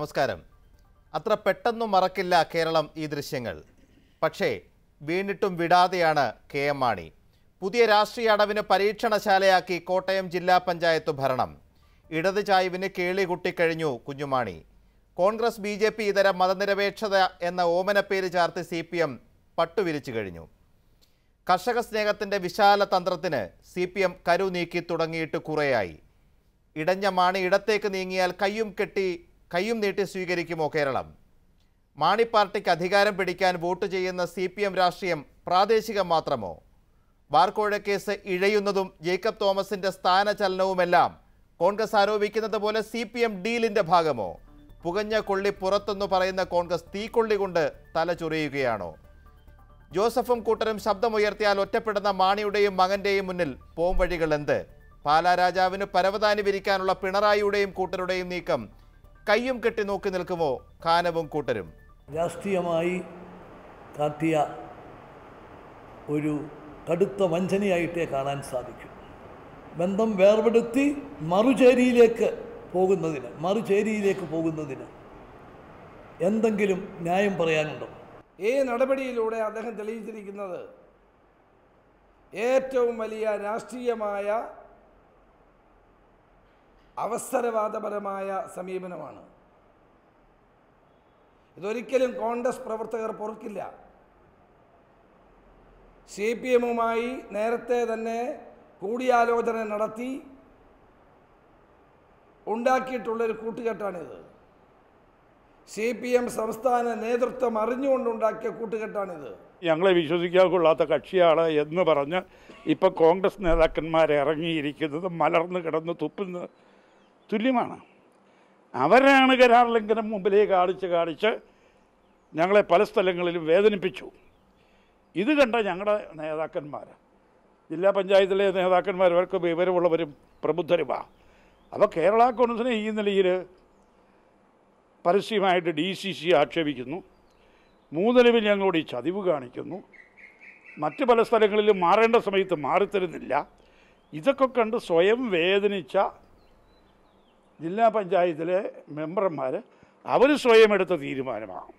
നമസ്കാരം അത്ര പെട്ടെന്നും മറക്കില്ല കേരളം ഈ ദൃശ്യങ്ങൾ പക്ഷേ വീണിട്ടും വിടാതെയാണ് കെ എം മാണി പുതിയ രാഷ്ട്രീയ അടവിന് പരീക്ഷണശാലയാക്കി കോട്ടയം ജില്ലാ പഞ്ചായത്ത് ഭരണം ഇടത് ചായ്വിന് കേളി കുട്ടിക്കഴിഞ്ഞു Kunjumani Congress B J P ഇതര മതനിരപേക്ഷത എന്ന ഓമനപ്പേര് ചാർത്തി സി പി എം പട്ടുവിരിച്ചു കഴിഞ്ഞു കർഷക സ്നേഹത്തിന്റെ വിശാല തന്ത്രത്തിന് സി പി എം കരു നീക്കി തുടങ്ങിയിട്ട് കുറേയായി ഇടഞ്ഞ മാണി ഇടത്തേക്ക് നീങ്ങിയാൽ കയ്യും കെട്ടി കയ്യും നീട്ടി സ്വീകരിക്കുമോ കേരളം മാണി പാർട്ടിക്ക് അധികാരം പിടിക്കാൻ വോട്ട് ചെയ്യുന്ന സി പി എം രാഷ്ട്രീയം പ്രാദേശികം മാത്രമോ ബാർക്കോഴ കേസ് ഇഴയുന്നതും ജേക്കബ് തോമസിന്റെ സ്ഥാനചലനവുമെല്ലാം കോൺഗ്രസ് ആരോപിക്കുന്നത് പോലെ സി പി എം ഡീലിന്റെ ഭാഗമോ പുകഞ്ഞ കൊള്ളി പുറത്തെന്ന് പറയുന്ന കോൺഗ്രസ് തീക്കൊള്ളി കൊണ്ട് തല ചൊറിയുകയാണോ ജോസഫും കൂട്ടരും ശബ്ദമുയർത്തിയാൽ ഒറ്റപ്പെടുന്ന മാണിയുടെയും മകന്റെയും മുന്നിൽ പോംവഴികൾ എന്ത് പാലാ രാജാവിന് പരവതാനി വിരിക്കാനുള്ള പിണറായിയുടെയും കൂട്ടരുടെയും നീക്കം കയ്യും കെട്ടി നോക്കി നിൽക്കുമോ കാനവും കൂട്ടരും രാഷ്ട്രീയമായി കാട്ടിയ ഒരു കടുത്ത വഞ്ചനയായിട്ടേ കാണാൻ സാധിക്കും ബന്ധം വേർപെടുത്തി മറുചേരിയിലേക്ക് പോകുന്നതിന് മറുചേരിയിലേക്ക് പോകുന്നതിന് എന്തെങ്കിലും ന്യായം പറയാനുണ്ടോ ഈ നടപടിയിലൂടെ അദ്ദേഹം തെളിയിച്ചിരിക്കുന്നത് ഏറ്റവും വലിയ രാഷ്ട്രീയമായ അവസരവാദപരമായ സമീപനമാണ് ഇതൊരിക്കലും കോൺഗ്രസ് പ്രവർത്തകർ പൊറുക്കില്ല സി പി എമ്മുമായി നേരത്തെ തന്നെ കൂടിയാലോചന നടത്തി ഉണ്ടാക്കിയിട്ടുള്ളൊരു കൂട്ടുകെട്ടാണിത് സി പി എം സംസ്ഥാന നേതൃത്വം അറിഞ്ഞുകൊണ്ടുണ്ടാക്കിയ കൂട്ടുകെട്ടാണിത് ഞങ്ങളെ വിശ്വസിക്കാൻ കൊള്ളാത്ത കക്ഷിയാണ് എന്ന് പറഞ്ഞ് ഇപ്പം കോൺഗ്രസ് നേതാക്കന്മാർ ഇറങ്ങിയിരിക്കുന്നത് മലർന്ന് കിടന്ന് തുപ്പുന്ന തുല്യമാണ് അവരാണ് കരാർ ലംഘനം മുമ്പിലേക്ക് കാണിച്ച് കാണിച്ച് ഞങ്ങളെ പല സ്ഥലങ്ങളിലും വേദനിപ്പിച്ചു ഇത് കണ്ട ഞങ്ങളുടെ നേതാക്കന്മാർ ജില്ലാ പഞ്ചായത്തിലെ നേതാക്കന്മാർ അവർക്ക് വിവരമുള്ളവരും പ്രബുദ്ധരുമാണ് അപ്പോൾ കേരള കോൺഗ്രസിനെ ഈ നിലയിൽ പരസ്യമായിട്ട് ഡി സി സി ആക്ഷേപിക്കുന്നു മൂന്നിലവിൽ ഞങ്ങളോട് ഈ ചതിവ് കാണിക്കുന്നു മറ്റ് പല സ്ഥലങ്ങളിലും മാറേണ്ട സമയത്ത് മാറിത്തരുന്നില്ല ഇതൊക്കെ കണ്ട് സ്വയം വേദനിച്ച ജില്ലാ പഞ്ചായത്തിലെ മെമ്പർമാർ അവർ സ്വയം എടുത്ത തീരുമാനമാണ്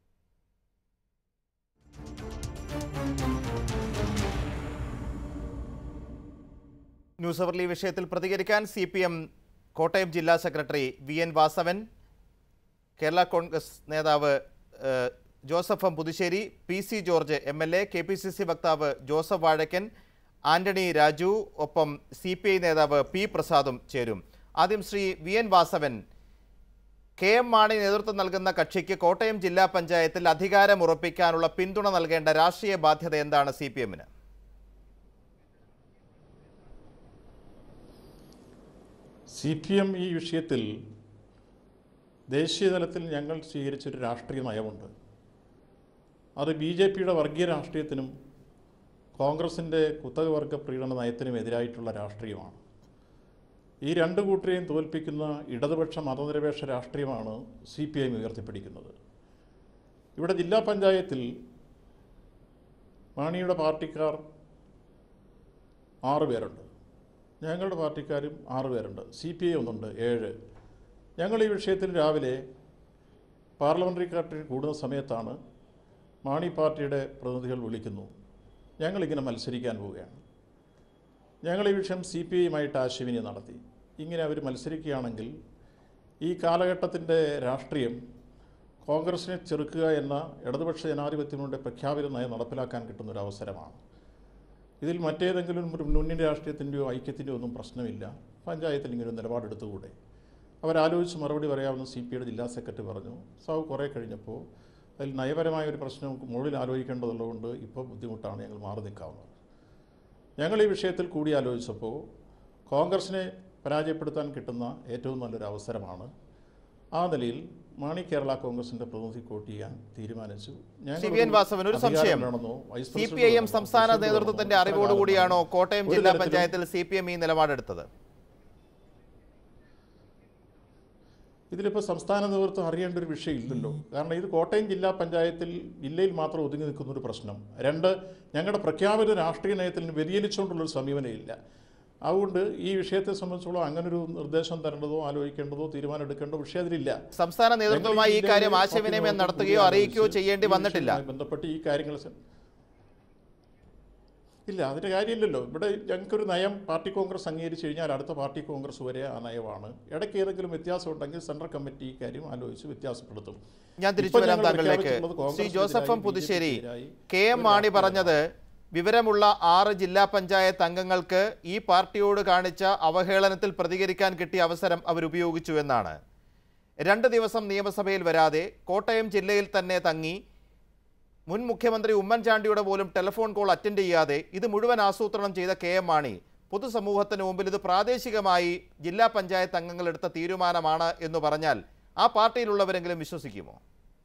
ന്യൂസ് അവർലി ഈ വിഷയത്തിൽ പ്രതികരിക്കാൻ സി പി എം കോട്ടയം ജില്ലാ secretary V N Vasavan Kerala Congress നേതാവ് ഏഹ്, Joseph M Puthussery P C George M L A K P C C വക്താവ് ജോസഫ് വാഴക്കൻ ആന്റണി രാജു ഒപ്പം സി പി ഐ നേതാവ് പി പ്രസാദും ചേരും ആദ്യം Shri V N Vasavan K M Mani നേതൃത്വം നൽകുന്ന കക്ഷിക്ക് കോട്ടയം ജില്ലാ പഞ്ചായത്തിൽ അധികാരം ഉറപ്പിക്കാനുള്ള പിന്തുണ നൽകേണ്ട രാഷ്ട്രീയ ബാധ്യത എന്താണ് സി പി എമ്മിന് സി പി എം ഈ വിഷയത്തിൽ ദേശീയ തലത്തിൽ ഞങ്ങൾ സ്വീകരിച്ചൊരു രാഷ്ട്രീയ നയമുണ്ട് അത് ബി ജെ പിയുടെ വർഗീയ രാഷ്ട്രീയത്തിനും കോൺഗ്രസിൻ്റെ കുത്തകവർഗ പ്രീണന നയത്തിനും എതിരായിട്ടുള്ള രാഷ്ട്രീയമാണ് ഈ രണ്ട് കൂട്ടരെയും തോൽപ്പിക്കുന്ന ഇടതുപക്ഷ മതനിരപേക്ഷ രാഷ്ട്രീയമാണ് സി പി ഐ ഉയർത്തിപ്പിടിക്കുന്നത് ഇവിടെ ജില്ലാ പഞ്ചായത്തിൽ മാണിയുടെ പാർട്ടിക്കാർ ആറ് പേരുണ്ട് ഞങ്ങളുടെ പാർട്ടിക്കാരും ആറ് പേരുണ്ട് സി പി ഐ ഒന്നുണ്ട് ഏഴ് ഞങ്ങൾ ഈ വിഷയത്തിൽ രാവിലെ പാർലമെൻ്ററി പാർട്ടി കൂടുന്ന സമയത്താണ് മാണി പാർട്ടിയുടെ പ്രതിനിധികൾ വിളിക്കുന്നു ഞങ്ങളിങ്ങനെ മത്സരിക്കാൻ പോവുകയാണ് ഞങ്ങൾ ഈ വിഷയം സി പി ഐയുമായിട്ട് ആശയവിനിമയം നടത്തി ഇങ്ങനെ അവർ മത്സരിക്കുകയാണെങ്കിൽ ഈ കാലഘട്ടത്തിൻ്റെ രാഷ്ട്രീയം കോൺഗ്രസിനെ ചെറുക്കുക എന്ന ഇടതുപക്ഷ ജനാധിപത്യങ്ങളുടെ പ്രഖ്യാപിത നയം നടപ്പിലാക്കാൻ കിട്ടുന്ന ഒരു അവസരമാണ് ഇതിൽ മറ്റേതെങ്കിലും ഒരു മുന്നണി രാഷ്ട്രീയത്തിൻ്റെയോ ഐക്യത്തിൻ്റെയോ ഒന്നും പ്രശ്നമില്ല പഞ്ചായത്തിൽ ഇങ്ങനെ ഒരു നിലപാടെടുത്തുകൂടെ അവരാലോചിച്ച് മറുപടി പറയാമെന്ന് സി പി ഐയുടെ ജില്ലാ സെക്രട്ടറി പറഞ്ഞു സാവ് കുറേ കഴിഞ്ഞപ്പോൾ അതിൽ നയപരമായ ഒരു പ്രശ്നം നമുക്ക് മുകളിൽ ആലോചിക്കേണ്ടതുള്ളതുകൊണ്ട് ഇപ്പോൾ ബുദ്ധിമുട്ടാണ് ഞങ്ങൾ മാറി നിൽക്കാവുന്നത് ഞങ്ങൾ ഈ വിഷയത്തിൽ കൂടി ആലോചിച്ചപ്പോൾ കോൺഗ്രസിനെ പരാജയപ്പെടുത്താൻ കിട്ടുന്ന ഏറ്റവും നല്ലൊരു അവസരമാണ് ആ നിലയിൽ മാണി കേരള കോൺഗ്രസിന്റെ പ്രതിനിധി കോട്ട് ചെയ്യാൻ തീരുമാനിച്ചു സി വി എൻ വാസവൻ ഒരു സംശയം സി പി ഐ എം സംസ്ഥാന നേതൃത്വത്തിന്റെ അറിവോടുകൂടിയാണോ കോട്ടയം ജില്ലാ പഞ്ചായത്തിൽ സി പി എം ഈ നിലപാടെടുത്തത് ഇതിലിപ്പോൾ സംസ്ഥാന നേതൃത്വം അറിയേണ്ട ഒരു വിഷയമില്ലല്ലോ കാരണം ഇത് കോട്ടയം ജില്ലാ പഞ്ചായത്തിൽ ജില്ലയിൽ മാത്രം ഒതുങ്ങി നിൽക്കുന്നൊരു പ്രശ്നം രണ്ട് ഞങ്ങളുടെ പ്രഖ്യാപിത രാഷ്ട്രീയ നയത്തിൽ നിന്ന് വ്യതിചലിച്ചുകൊണ്ടുള്ളൊരു സമീപനമില്ല അതുകൊണ്ട് ഈ വിഷയത്തെ സംബന്ധിച്ചോളം അങ്ങനൊരു നിർദ്ദേശം തരേണ്ടതോ ആലോചിക്കേണ്ടതോ തീരുമാനം എടുക്കേണ്ടതോ വിഷയം അതിലില്ല സംസ്ഥാന നേതൃത്വവുമായി ഈ ഞങ്ങൾ കാര്യം ജില്ലയിലെ ആശയവിനിമയം പാർട്ടി നടത്തുകയോ നേതൃത്വം അറിയിക്കുകയോ ആലോചിച്ച് ചെയ്യേണ്ടി ഈ വന്നിട്ടില്ല വിഷയവുമായി ബന്ധപ്പെട്ട് ഈ കാര്യങ്ങൾ സം- ഇല്ല അതിന് കാര്യമില്ലല്ലോ ഇവിടെ ഞങ്ങൾക്കൊരു നയം പാർട്ടി കോൺഗ്രസ് അംഗീകരിച്ചു കഴിഞ്ഞാൽ അടുത്ത പാർട്ടി കോൺഗ്രസ് വരെ ആ നയമാണ് ഇടയ്ക്ക് ഏതെങ്കിലും വ്യത്യാസം ഉണ്ടെങ്കിൽ സെൻട്രൽ കമ്മിറ്റി ഈ കാര്യം ആലോചിച്ച് വ്യത്യാസപ്പെടുത്തും ഞാൻ തിരിച്ചു ഇപ്പോൾ വരാം ഞങ്ങൾ താങ്കളിലേക്ക് പ്രഖ്യാപിച്ചിട്ടുള്ളത് ശ്രീ കോൺഗ്രസിനെതിരായി, Joseph M B J Puthussery പിക്കെതിരായി കെ എം ഒരു മാണി രാഷ്ട്രീയ പറഞ്ഞത് വിവരമുള്ള ആറ് ജില്ലാ പഞ്ചായത്ത് അംഗങ്ങൾക്ക് ഈ പാർട്ടിയോട് കാണിച്ച അവഹേളനത്തിൽ പ്രതികരിക്കാൻ കിട്ടിയ അവസരം അവരുപയോഗിച്ചു എന്നാണ് രണ്ട് ദിവസം നിയമസഭയിൽ വരാതെ കോട്ടയം ജില്ലയിൽ തന്നെ തങ്ങി മുൻ മുഖ്യമന്ത്രി ഉമ്മൻചാണ്ടിയുടെ പോലും ടെലിഫോൺ കോൾ അറ്റൻഡ് ചെയ്യാതെ ഇത് മുഴുവൻ ആസൂത്രണം ചെയ്ത കെ എം മാണി പൊതുസമൂഹത്തിന് മുമ്പിൽ ഇത് പ്രാദേശികമായി ജില്ലാ പഞ്ചായത്ത് അംഗങ്ങൾ എടുത്ത തീരുമാനമാണ് എന്ന് പറഞ്ഞാൽ ആ പാർട്ടിയിലുള്ളവരെങ്കിലും വിശ്വസിക്കുമോ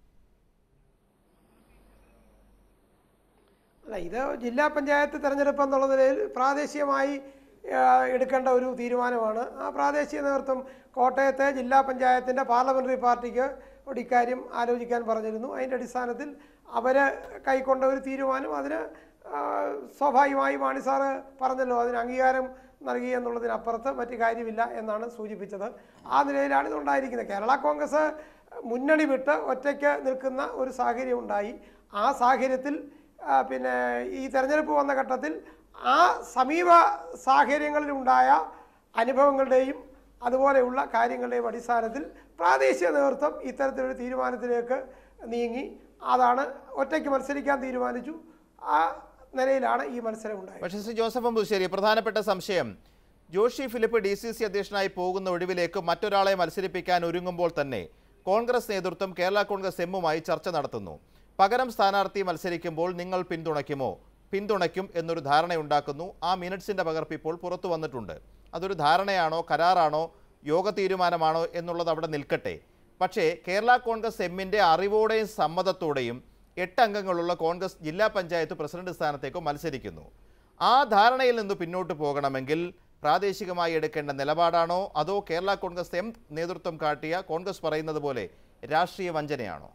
അല്ല ഇത് ജില്ലാ പഞ്ചായത്ത് തെരഞ്ഞെടുപ്പ് എന്നുള്ള നിലയിൽ പ്രാദേശികമായി ആ, എടുക്കേണ്ട ഒരു തീരുമാനമാണ് ആ പ്രാദേശിക നേതൃത്വം കോട്ടയത്തെ ജില്ലാ പഞ്ചായത്തിൻ്റെ പാർലമെൻ്ററി പാർട്ടിക്ക് ഒരു ഇക്കാര്യം ആലോചിക്കാൻ പറഞ്ഞിരുന്നു അതിൻ്റെ അടിസ്ഥാനത്തിൽ അവർ കൈക്കൊണ്ട ഒരു തീരുമാനം അതിന് ആ, സ്വാഭാവികമായി മാണി സാറ് പറഞ്ഞല്ലോ അതിന് അംഗീകാരം നൽകി എന്നുള്ളതിനപ്പുറത്ത് മറ്റു കാര്യമില്ല എന്നാണ് സൂചിപ്പിച്ചത് ആ നിലയിലാണ് ഇതുണ്ടായിരിക്കുന്നത് കേരള കോൺഗ്രസ് മുന്നണി വിട്ട് ഒറ്റയ്ക്ക് നിൽക്കുന്ന ഒരു സാഹചര്യം ഉണ്ടായി ആ സാഹചര്യത്തിൽ ആ, പിന്നെ ഈ തെരഞ്ഞെടുപ്പ് വന്ന ഘട്ടത്തിൽ ആ സമീപ സാഹചര്യങ്ങളിലുണ്ടായ അനുഭവങ്ങളുടെയും അതുപോലെയുള്ള കാര്യങ്ങളുടെയും അടിസ്ഥാനത്തിൽ പ്രാദേശിക നേതൃത്വം ഇത്തരത്തിലൊരു തീരുമാനത്തിലേക്ക് നീങ്ങി അതാണ് ഒറ്റയ്ക്ക് മത്സരിക്കാൻ തീരുമാനിച്ചു ആ നിലയിലാണ് ഈ മത്സരം ഉണ്ടായത് പക്ഷേ ശ്രീ ജോസഫ് അമ്പുശ്ശേരി പ്രധാനപ്പെട്ട സംശയം Joshy Philip D C C അധ്യക്ഷനായി പോകുന്ന ഒഴിവിലേക്ക് മറ്റൊരാളെ മത്സരിപ്പിക്കാൻ ഒരുങ്ങുമ്പോൾ തന്നെ കോൺഗ്രസ് നേതൃത്വം കേരള കോൺഗ്രസ് എമ്മുമായി ചർച്ച നടത്തുന്നു പകരം സ്ഥാനാർത്ഥി മത്സരിക്കുമ്പോൾ നിങ്ങൾ പിന്തുണയ്ക്കുമോ പിന്തുണയ്ക്കും എന്നൊരു ധാരണയുണ്ടാക്കുന്നു ആ മിനിറ്റ്സിന്റെ പകർപ്പ് ഇപ്പോൾ പുറത്തു വന്നിട്ടുണ്ട് അതൊരു ധാരണയാണോ കരാറാണോ യോഗ തീരുമാനമാണോ എന്നുള്ളത് അവിടെ നിൽക്കട്ടെ പക്ഷേ കേരള കോൺഗ്രസ് എമ്മിൻ്റെ അറിവോടെയും സമ്മതത്തോടെയും എട്ട് അംഗങ്ങളുള്ള കോൺഗ്രസ് ജില്ലാ പഞ്ചായത്ത് പ്രസിഡന്റ് സ്ഥാനത്തേക്ക് മത്സരിക്കുന്നു ആ ധാരണയിൽ നിന്ന് പിന്നോട്ട് പോകണമെങ്കിൽ പ്രാദേശികമായി എടുക്കേണ്ട നിലപാടാണോ അതോ കേരള കോൺഗ്രസ് എം നേതൃത്വം കാട്ടിയ കോൺഗ്രസ് പറയുന്നത് പോലെ രാഷ്ട്രീയ വഞ്ചനയാണോ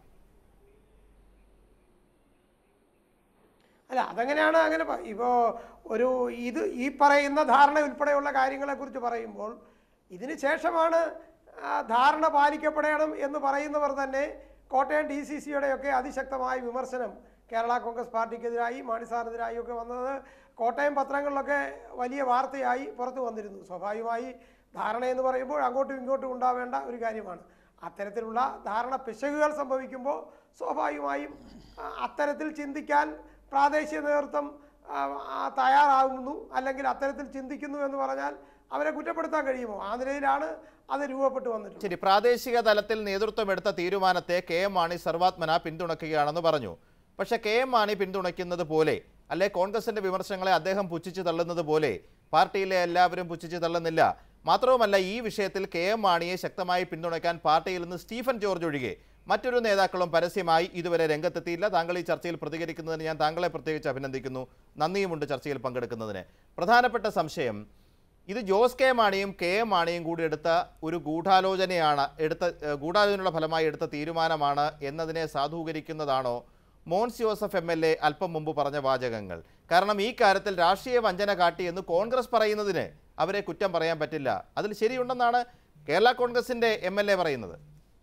അല്ല അതെങ്ങനെയാണ് അങ്ങനെ ഇപ്പോൾ ഒരു ഇത് ഈ പറയുന്ന ധാരണ ഉൾപ്പെടെയുള്ള കാര്യങ്ങളെക്കുറിച്ച് പറയുമ്പോൾ ഇതിന് ശേഷമാണ് ആ, ധാരണ പാലിക്കപ്പെടണം എന്ന് പറയുന്നവർ തന്നെ കോട്ടയം ഡി സി സിയുടെയൊക്കെ അതിശക്തമായ വിമർശനം കേരള കോൺഗ്രസ് പാർട്ടിക്കെതിരായി മാണിസാറിനെതിരായി ഒക്കെ വന്നത് കോട്ടയം പത്രങ്ങളിലൊക്കെ വലിയ വാർത്തയായി പുറത്തു വന്നിരുന്നു സ്വാഭാവികമായി ധാരണ എന്ന് പറയുമ്പോൾ അങ്ങോട്ടും ഇങ്ങോട്ടും ഉണ്ടാവേണ്ട ഒരു കാര്യമാണ് അത്തരത്തിലുള്ള ധാരണ പിശകുകൾ സംഭവിക്കുമ്പോൾ സ്വാഭാവികമായും ആ, അത്തരത്തിൽ ചിന്തിക്കാൻ പ്രാദേശിക നേതൃത്വം ആ, ആ, തയ്യാറാകുന്നു അല്ലെങ്കിൽ അത്തരത്തിൽ ചിന്തിക്കുന്നു എന്ന് പറഞ്ഞാൽ അവരെ കുറ്റപ്പെടുത്താൻ കഴിയുമോ ആ നിലയിലാണ് അത് രൂപപ്പെട്ടു വന്നിട്ടുള്ളത് ശരി പ്രാദേശിക തലത്തിൽ നേതൃത്വം എടുത്ത തീരുമാനത്തെ കെ എം മാണി സർവാത്മന പിന്തുണയ്ക്കുകയാണെന്ന് പറഞ്ഞു പക്ഷേ കെ എം മാണി പിന്തുണയ്ക്കുന്നത് പോലെ അല്ലെ കോൺഗ്രസിന്റെ വിമർശനങ്ങളെ അദ്ദേഹം പുച്ഛിച്ച് തള്ളുന്നത് പോലെ പാർട്ടിയിലെ എല്ലാവരും പുച്ഛിച്ച് തള്ളുന്നില്ല മാത്രവുമല്ല ഈ വിഷയത്തിൽ കെ എം മാണിയെ ശക്തമായി പിന്തുണയ്ക്കാൻ പാർട്ടിയിൽ നിന്ന് സ്റ്റീഫൻ ജോർജ് ഒഴികെ മറ്റൊരു നേതാക്കളും പരസ്യമായി ഇതുവരെ രംഗത്തെത്തിയില്ല താങ്കൾ ഈ ചർച്ചയിൽ പ്രതികരിക്കുന്നതിന് ഞാൻ താങ്കളെ പ്രത്യേകിച്ച് അഭിനന്ദിക്കുന്നു നന്ദിയുമുണ്ട് ചർച്ചയിൽ പങ്കെടുക്കുന്നതിന് പ്രധാനപ്പെട്ട സംശയം ഇത് ജോസ് കെ മാണിയും കെ എം മാണിയും കൂടി എടുത്ത ഒരു ഗൂഢാലോചനയാണ് എടുത്ത ഏഹ് ഗൂഢാലോചനയുടെ ഫലമായി എടുത്ത തീരുമാനമാണ് എന്നതിനെ സാധൂകരിക്കുന്നതാണോ Mons Joseph M L A അല്പം മുമ്പ് പറഞ്ഞ വാചകങ്ങൾ കാരണം ഈ കാര്യത്തിൽ രാഷ്ട്രീയ വഞ്ചന കാട്ടി എന്ന് കോൺഗ്രസ് പറയുന്നതിന് അവരെ കുറ്റം പറയാൻ പറ്റില്ല അതിൽ ശരിയുണ്ടെന്നാണ് കേരള കോൺഗ്രസിന്റെ എം എൽ എ പറയുന്നത്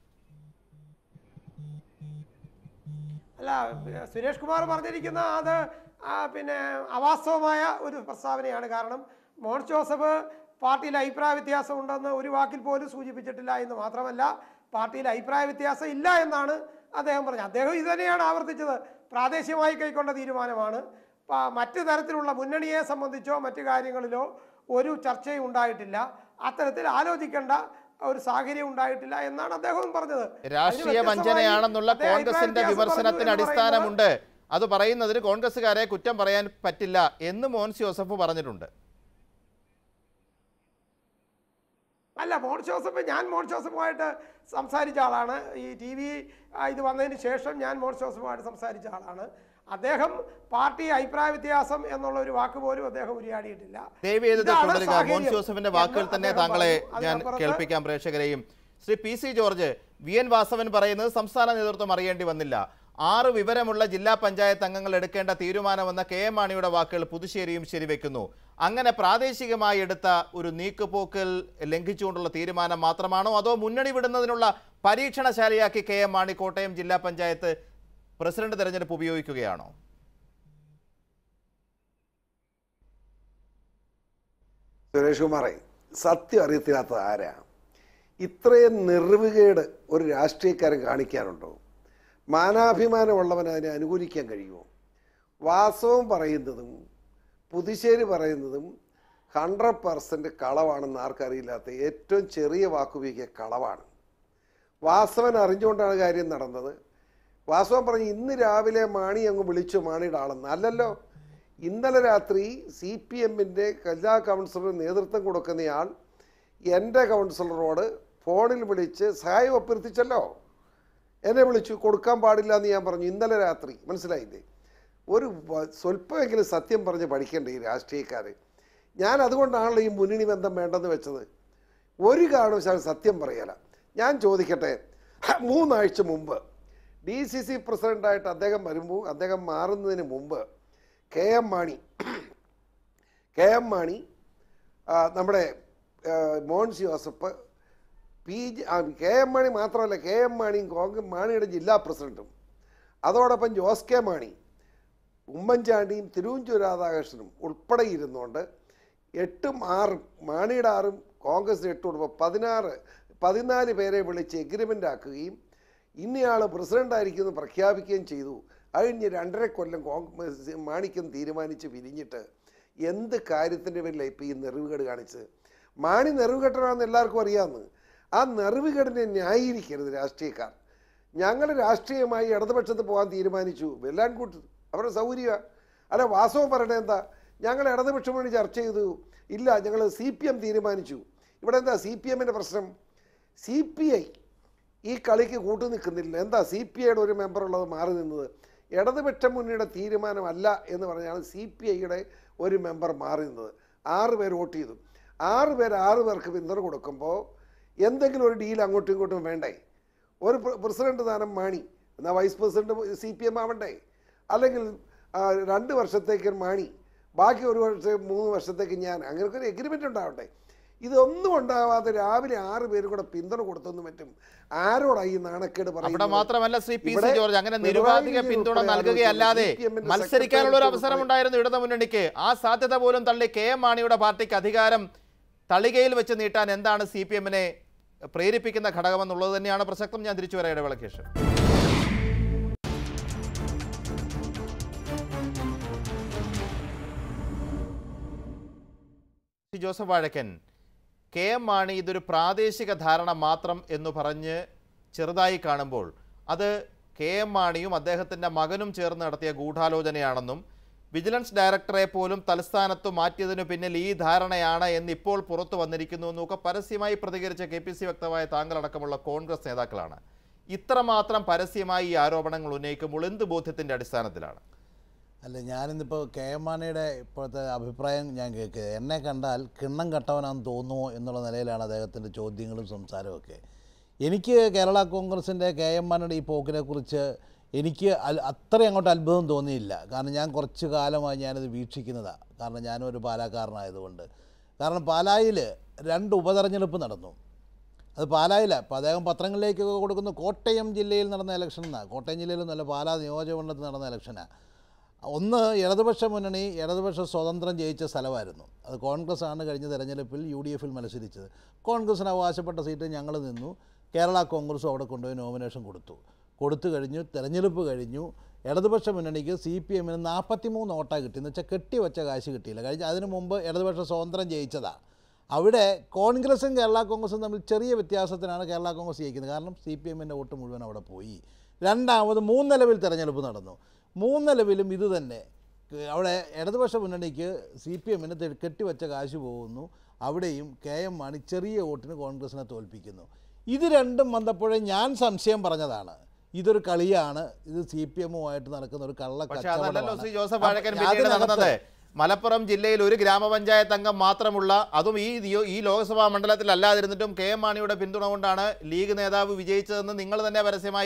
അല്ല സുരേഷ് കുമാർ പറഞ്ഞിരിക്കുന്ന അത് ആ, പിന്നെ അവാസ്തവമായ ഒരു പ്രസ്താവനയാണ് കാരണം മോൻസ് ജോസഫ് പാർട്ടിയിൽ അഭിപ്രായ വ്യത്യാസം ഉണ്ടെന്ന് ഒരു വാക്കിൽ പോലും സൂചിപ്പിച്ചിട്ടില്ല എന്ന് മാത്രമല്ല പാർട്ടിയിൽ അഭിപ്രായ വ്യത്യാസം ഇല്ല എന്നാണ് അദ്ദേഹം പറഞ്ഞത് അദ്ദേഹം ഇത് തന്നെയാണ് ആവർത്തിച്ചത് പ്രാദേശികമായി കൈക്കൊണ്ട തീരുമാനമാണ് പ- മറ്റ് തരത്തിലുള്ള മുന്നണിയെ സംബന്ധിച്ചോ മറ്റു കാര്യങ്ങളിലോ ഒരു ചർച്ചയും ഉണ്ടായിട്ടില്ല അത്തരത്തിൽ ആലോചിക്കേണ്ട ഒരു സാഹചര്യം ഉണ്ടായിട്ടില്ല എന്നാണ് അദ്ദേഹം പറഞ്ഞത് അതിന് രാഷ്ട്രീയ വ്യത്യസ്തമായി വഞ്ചനയാണെന്നുള്ള അദ്ദേഹം അഭിപ്രായ കോൺഗ്രസിന്റെ വ്യത്യാസം പറഞ്ഞു വിമർശനത്തിന് എന്ന് പറയുന്നത് അടിസ്ഥാനമുണ്ട് അത് പറയുന്നതിന് കോൺഗ്രസ്സുകാരെ കുറ്റം പറയാൻ പറ്റില്ല എന്ന് മോൻസ് ജോസഫ് പറഞ്ഞിട്ടുണ്ട് അല്ല മോൺ ജോസഫ് ഞാൻ മോൺ ജോസഫുമായിട്ട് സംസാരിച്ച ആളാണ് ഈ ടി വി ഇത് വന്നതിന് ശേഷം ഞാൻ മോൺ ജോസഫുമായിട്ട് സംസാരിച്ച ആളാണ് അദ്ദേഹം പാർട്ടി അഭിപ്രായ വ്യത്യാസം എന്നുള്ള ഒരു വാക്ക് പോലും അദ്ദേഹം ഉരിയാടിയിട്ടില്ല ദയവ് ചെയ്ത് ഇത് ഇതാണ് തുടരുക മോൻ സാഹചര്യം ജോസഫിന്റെ വാക്കുകൾ എന്ന് തന്നെ അദ്ദേഹം താങ്കളെ പറഞ്ഞു. ഞാൻ അതിനപ്പുറത്ത് കേൾപ്പിക്കാം പ്രേക്ഷകരെയും Shri P C George V N Vasavan പറയുന്നത് സംസ്ഥാന നേതൃത്വം അറിയേണ്ടി വന്നില്ല ആറ് വിവരമുള്ള ജില്ലാ പഞ്ചായത്ത് അംഗങ്ങൾ എടുക്കേണ്ട തീരുമാനമെന്ന കെ എം മാണിയുടെ വാക്കുകൾ പുതുശ്ശേരിയും ശരിവെക്കുന്നു അങ്ങനെ പ്രാദേശികമായി എടുത്ത ഒരു നീക്കുപോക്കിൽ ലംഘിച്ചുകൊണ്ടുള്ള തീരുമാനം മാത്രമാണോ അതോ മുന്നണി വിടുന്നതിനുള്ള പരീക്ഷണശാലയാക്കി കെ എം മാണി കോട്ടയം ജില്ലാ പഞ്ചായത്ത് പ്രസിഡന്റ് തെരഞ്ഞെടുപ്പ് ഉപയോഗിക്കുകയാണോ സുരേഷ് കുമാറെ സത്യം അറിയത്തില്ലാത്തത് ആരാ ഇത്രയും നിർവികേട് ഒരു രാഷ്ട്രീയക്കാരൻ കാണിക്കാനുണ്ടോ മാനാഭിമാനമുള്ളവൻ അതിനെ അനുകൂലിക്കാൻ കഴിയുമോ വാസവും പറയുന്നതും പുതുശ്ശേരി പറയുന്നതും ഹൺഡ്രഡ് പെർസെൻറ്റ് കളവാണെന്ന് ആർക്കറിയില്ലാത്ത ഏറ്റവും ചെറിയ വാക്കുപയോഗിക്കുക കളവാണ് വാസവൻ അറിഞ്ഞുകൊണ്ടാണ് കാര്യം നടന്നത് വാസവൻ പറഞ്ഞു ഇന്ന് രാവിലെ മാണി അങ്ങ് വിളിച്ചു മാണിയുടെ ആളെന്ന് അല്ലല്ലോ ഇന്നലെ രാത്രി സി പി എമ്മിൻ്റെ ജില്ലാ കൗൺസിലർ നേതൃത്വം കൊടുക്കുന്നയാൾ എൻ്റെ കൗൺസിലറോട് ഫോണിൽ വിളിച്ച് സഹായം അഭ്യർത്ഥിച്ചല്ലോ എന്നെ വിളിച്ചു കൊടുക്കാൻ പാടില്ല എന്ന് ഞാൻ പറഞ്ഞു ഇന്നലെ രാത്രി മനസ്സിലായില്ലേ ഒരു വ- സ്വല്പമെങ്കിലും സത്യം പറഞ്ഞ് പഠിക്കണ്ടേ ഈ രാഷ്ട്രീയക്കാർ ഞാൻ അതുകൊണ്ടാണല്ലോ ഈ മുന്നണി ബന്ധം വേണ്ടെന്ന് വെച്ചത് ഒരു കാരണവശാലും സത്യം പറയല ഞാൻ ചോദിക്കട്ടെ മൂന്നാഴ്ച മുമ്പ് ഡി സി സി പ്രസിഡൻ്റായിട്ട് അദ്ദേഹം വരുമ്പോൾ അദ്ദേഹം മാറുന്നതിന് മുമ്പ് K M Mani K M Mani ആ, നമ്മുടെ ആ, മോൻസ് ജോസഫ് പി ജി ആ, കെ എം മാണി മാത്രമല്ല കെ എം മാണിയും കോൺഗ്രസ് മാണിയുടെ ജില്ലാ പ്രസിഡന്റും അതോടൊപ്പം ജോസ് കെ മാണി ഉമ്മൻചാണ്ടിയും തിരുവഞ്ചൂർ രാധാകൃഷ്ണനും ഉൾപ്പെടെ ഇരുന്നുകൊണ്ട് എട്ടും ആറും മാണിയുടെ ആറും കോൺഗ്രസിന് എട്ടും ഉൾപ്പെടെ പതിനാറ് പതിനാല് പേരെ വിളിച്ച് എഗ്രിമെൻ്റ് ആക്കുകയും ഇന്നയാൾ പ്രസിഡൻ്റായിരിക്കുമെന്ന് പ്രഖ്യാപിക്കുകയും ചെയ്തു കഴിഞ്ഞ് രണ്ടര കൊല്ലം കോൺഗ്രസ് മാണിക്യം തീരുമാനിച്ച് പിരിഞ്ഞിട്ട് എന്ത് കാര്യത്തിൻ്റെ പേരിലാണ് ഇപ്പോൾ ഈ നെറിവുകേട് കാണിച്ചത് മാണി നെറിവുകെട്ടണമെന്ന് എല്ലാവർക്കും അറിയാമെന്ന് ആ നെറിവുകേടിനെ ന്യായീകരിക്കരുത് രാഷ്ട്രീയക്കാർ ഞങ്ങൾ രാഷ്ട്രീയമായി ഇടതുപക്ഷത്ത് പോകാൻ തീരുമാനിച്ചു വെല്ലാൻ കൂട്ട് അവരുടെ സൗകര്യമാണ് അല്ല വാസവം പറയണത് എന്താ ഞങ്ങൾ ഇടതുപക്ഷം വേണ്ടി ചർച്ച ചെയ്തു ഇല്ല ഞങ്ങൾ സി പി എം തീരുമാനിച്ചു ഇവിടെ എന്താ സി പി എമ്മിൻ്റെ പ്രശ്നം സി പി ഐ ഈ കളിക്ക് കൂട്ടു നിൽക്കുന്നില്ല എന്താ സി പി ഐയുടെ ഒരു മെമ്പർ ഉള്ളത് മാറി നിന്നത് ഇടതുപക്ഷ മുന്നണിയുടെ തീരുമാനമല്ല എന്ന് പറഞ്ഞാണ് സി പി ഐയുടെ ഒരു മെമ്പർ മാറി നിന്നത് ആറ് പേർ വോട്ട് ചെയ്തു ആറ് പേർ ആറ് പേർക്ക് പിന്തുണ കൊടുക്കുമ്പോൾ എന്തെങ്കിലും ഒരു ഡീൽ അങ്ങോട്ടും ഇങ്ങോട്ടും വേണ്ടേ ഒരു പ്ര- പ്രസിഡന്റ് സ്ഥാനം മാണി എന്നാൽ vice president C P M ആവണ്ടേ അല്ലെങ്കിൽ ആ, രണ്ട് വർഷത്തേക്ക് മാണി ബാക്കി ഒരു വർഷം മൂന്ന് വർഷത്തേക്ക് ഞാൻ അങ്ങനെയൊക്കെ ഒരു എഗ്രിമെൻ്റ് ഉണ്ടാവട്ടെ ഇതൊന്നും ഉണ്ടാവാതെ രാവിലെ ആറ് പേരും കൂടെ പിന്തുണ കൊടുത്തൊന്നും പറ്റും ആരോടാ ഈ നാണക്കേട് അവിടെ പറയുന്നത്? മാത്രമല്ല ശ്രീ പി സി ഇവിടെ ജോർജ് അങ്ങനെ പിണറായി നിരുപാധിക വിജയൻ പിന്തുണ ഉൾപ്പെടെ നൽകുകയല്ലാതെ ആലോചിച്ചു. CPM ന്റെ മത്സരിക്കാനുള്ള ഒരു സെക്രട്ടറി അവസരം ഉൾപ്പെടെ ഉണ്ടായിരുന്നു ഇടതു മുന്നണിക്ക് ആ സാധ്യത പോലും തള്ളി കെ എം മാണിയുടെ പാർട്ടിക്ക് അധികാരം തളികയിൽ വെച്ച് നീട്ടാൻ എന്താണ് സി പി എമ്മിനെ പ്രേരിപ്പിക്കുന്ന ഘടകമെന്നുള്ളത് തന്നെയാണ് പ്രസക്തം ഞാൻ തിരിച്ചു വരാം ഇടവേളയ്ക്ക് ശേഷം Shri Joseph Vazhakkan K M Mani ഇതൊരു പ്രാദേശിക ധാരണ മാത്രം എന്ന് പറഞ്ഞ് ചെറുതായി കാണുമ്പോൾ അത് കെ എം മാണിയും അദ്ദേഹത്തിൻ്റെ മകനും ചേർന്ന് നടത്തിയ ഗൂഢാലോചനയാണെന്നും വിജിലൻസ് ഡയറക്ടറെ പോലും തലസ്ഥാനത്ത് മാറ്റിയതിനു പിന്നിൽ ഈ ധാരണയാണ് എന്ന് ഇപ്പോൾ പുറത്തു വന്നിരിക്കുന്നു എന്നൊക്കെ പരസ്യമായി പ്രതികരിച്ച കെ പി സി വ്യക്തമായ താങ്കളടക്കമുള്ള കോൺഗ്രസ് നേതാക്കളാണ് ഇത്രമാത്രം പരസ്യമായി ഈ ആരോപണങ്ങൾ ഉന്നയിക്കുമ്പോൾ എന്ത് ബോധ്യത്തിൻ്റെ അടിസ്ഥാനത്തിലാണ് അല്ല ഞാനിന്നിപ്പോൾ കെ എം മാണിയുടെ ഇപ്പോഴത്തെ അഭിപ്രായം ഞാൻ കേൾക്കുക എന്നെ കണ്ടാൽ കിണ്ണം കട്ടവനാണെന്ന് തോന്നുമോ എന്നുള്ള നിലയിലാണ് അദ്ദേഹത്തിൻ്റെ ചോദ്യങ്ങളും സംസാരവും ഒക്കെ എനിക്ക് കേരള കോൺഗ്രസിൻ്റെ കെ എം മാണിയുടെ ഈ പോക്കിനെക്കുറിച്ച് എനിക്ക് അൽ- അത്രയും അങ്ങോട്ട് അത്ഭുതം തോന്നിയില്ല കാരണം ഞാൻ കുറച്ച് കാലമായി ഞാനിത് വീക്ഷിക്കുന്നതാണ് കാരണം ഞാനും ഒരു പാലാക്കാരനായതുകൊണ്ട് കാരണം പാലായിൽ രണ്ട് ഉപതെരഞ്ഞെടുപ്പ് നടന്നു അത് പാലായില്ല അപ്പോൾ അദ്ദേഹം പത്രങ്ങളിലേക്കൊക്കെ കൊടുക്കുന്ന കോട്ടയം ജില്ലയിൽ നടന്ന ഇലക്ഷൻ എന്നാണ് കോട്ടയം ജില്ലയിലൊന്നുമല്ല പാലാ നിയോജകമണ്ഡലത്തിൽ നടന്ന ഇലക്ഷനാണ് ഒന്ന് ഇടതുപക്ഷ മുന്നണി ഇടതുപക്ഷ സ്വതന്ത്രം ജയിച്ച സ്ഥലമായിരുന്നു അത് കോൺഗ്രസ് ആണ് കഴിഞ്ഞ തെരഞ്ഞെടുപ്പിൽ യു ഡി എഫിൽ മത്സരിച്ചത് കോൺഗ്രസിന് അവകാശപ്പെട്ട സീറ്റ് ഞങ്ങൾ നിന്നു കേരള കോൺഗ്രസും അവിടെ കൊണ്ടുപോയി നോമിനേഷൻ കൊടുത്തു കൊടുത്തു കഴിഞ്ഞു തെരഞ്ഞെടുപ്പ് കഴിഞ്ഞു ഇടതുപക്ഷ മുന്നണിക്ക് സി പി എമ്മിന് നാൽപ്പത്തി മൂന്ന് വോട്ടാണ് കിട്ടി എന്ന് വെച്ചാൽ കെട്ടിവെച്ച കാശ് കിട്ടിയില്ല കഴിഞ്ഞ അതിനു മുമ്പ് ഇടതുപക്ഷ സ്വതന്ത്രം ജയിച്ചതാണ് അവിടെ കോൺഗ്രസും കേരള കോൺഗ്രസും തമ്മിൽ ചെറിയ വ്യത്യാസത്തിനാണ് കേരള കോൺഗ്രസ് ജയിക്കുന്നത് കാരണം സി പി എമ്മിൻ്റെ വോട്ട് മുഴുവൻ അവിടെ പോയി രണ്ടാമത് മൂന്നിലവിൽ തെരഞ്ഞെടുപ്പ് നടന്നു മൂന്നിലവിലും ഇത് തന്നെ ക- അവിടെ ഇടതുപക്ഷ മുന്നണിക്ക് സി പി എമ്മിന് കെട്ടിവെച്ച കാശ് പോകുന്നു അവിടെയും കെ എം മാണി ചെറിയ വോട്ടിന് കോൺഗ്രസിനെ തോൽപ്പിക്കുന്നു ഇത് രണ്ടും വന്നപ്പോഴേ ഞാൻ സംശയം പറഞ്ഞതാണ് ഇതൊരു കളിയാണ് ഇത് സി പി എമ്മുമായിട്ട് നടക്കുന്ന ഒരു കള്ള പക്ഷെ അതല്ലല്ലോ ശ്രീ ജോസഫ് അപ്പൊ വാഴക്കൻ പിന്നീട് അതിനകത്ത് നടന്നത് മലപ്പുറം ജില്ലയിൽ ഒരു ഗ്രാമപഞ്ചായത്ത് അംഗം മാത്രമുള്ള അതും ഈ ദിയോ- ഈ ലോക്സഭാ മണ്ഡലത്തിൽ അല്ലാതിരുന്നിട്ടും കെ എം മാണിയുടെ പിന്തുണ കൊണ്ടാണ് ലീഗ് നേതാവ് വിജയിച്ചതെന്ന് നിങ്ങൾ തന്നെ പരസ്യമായി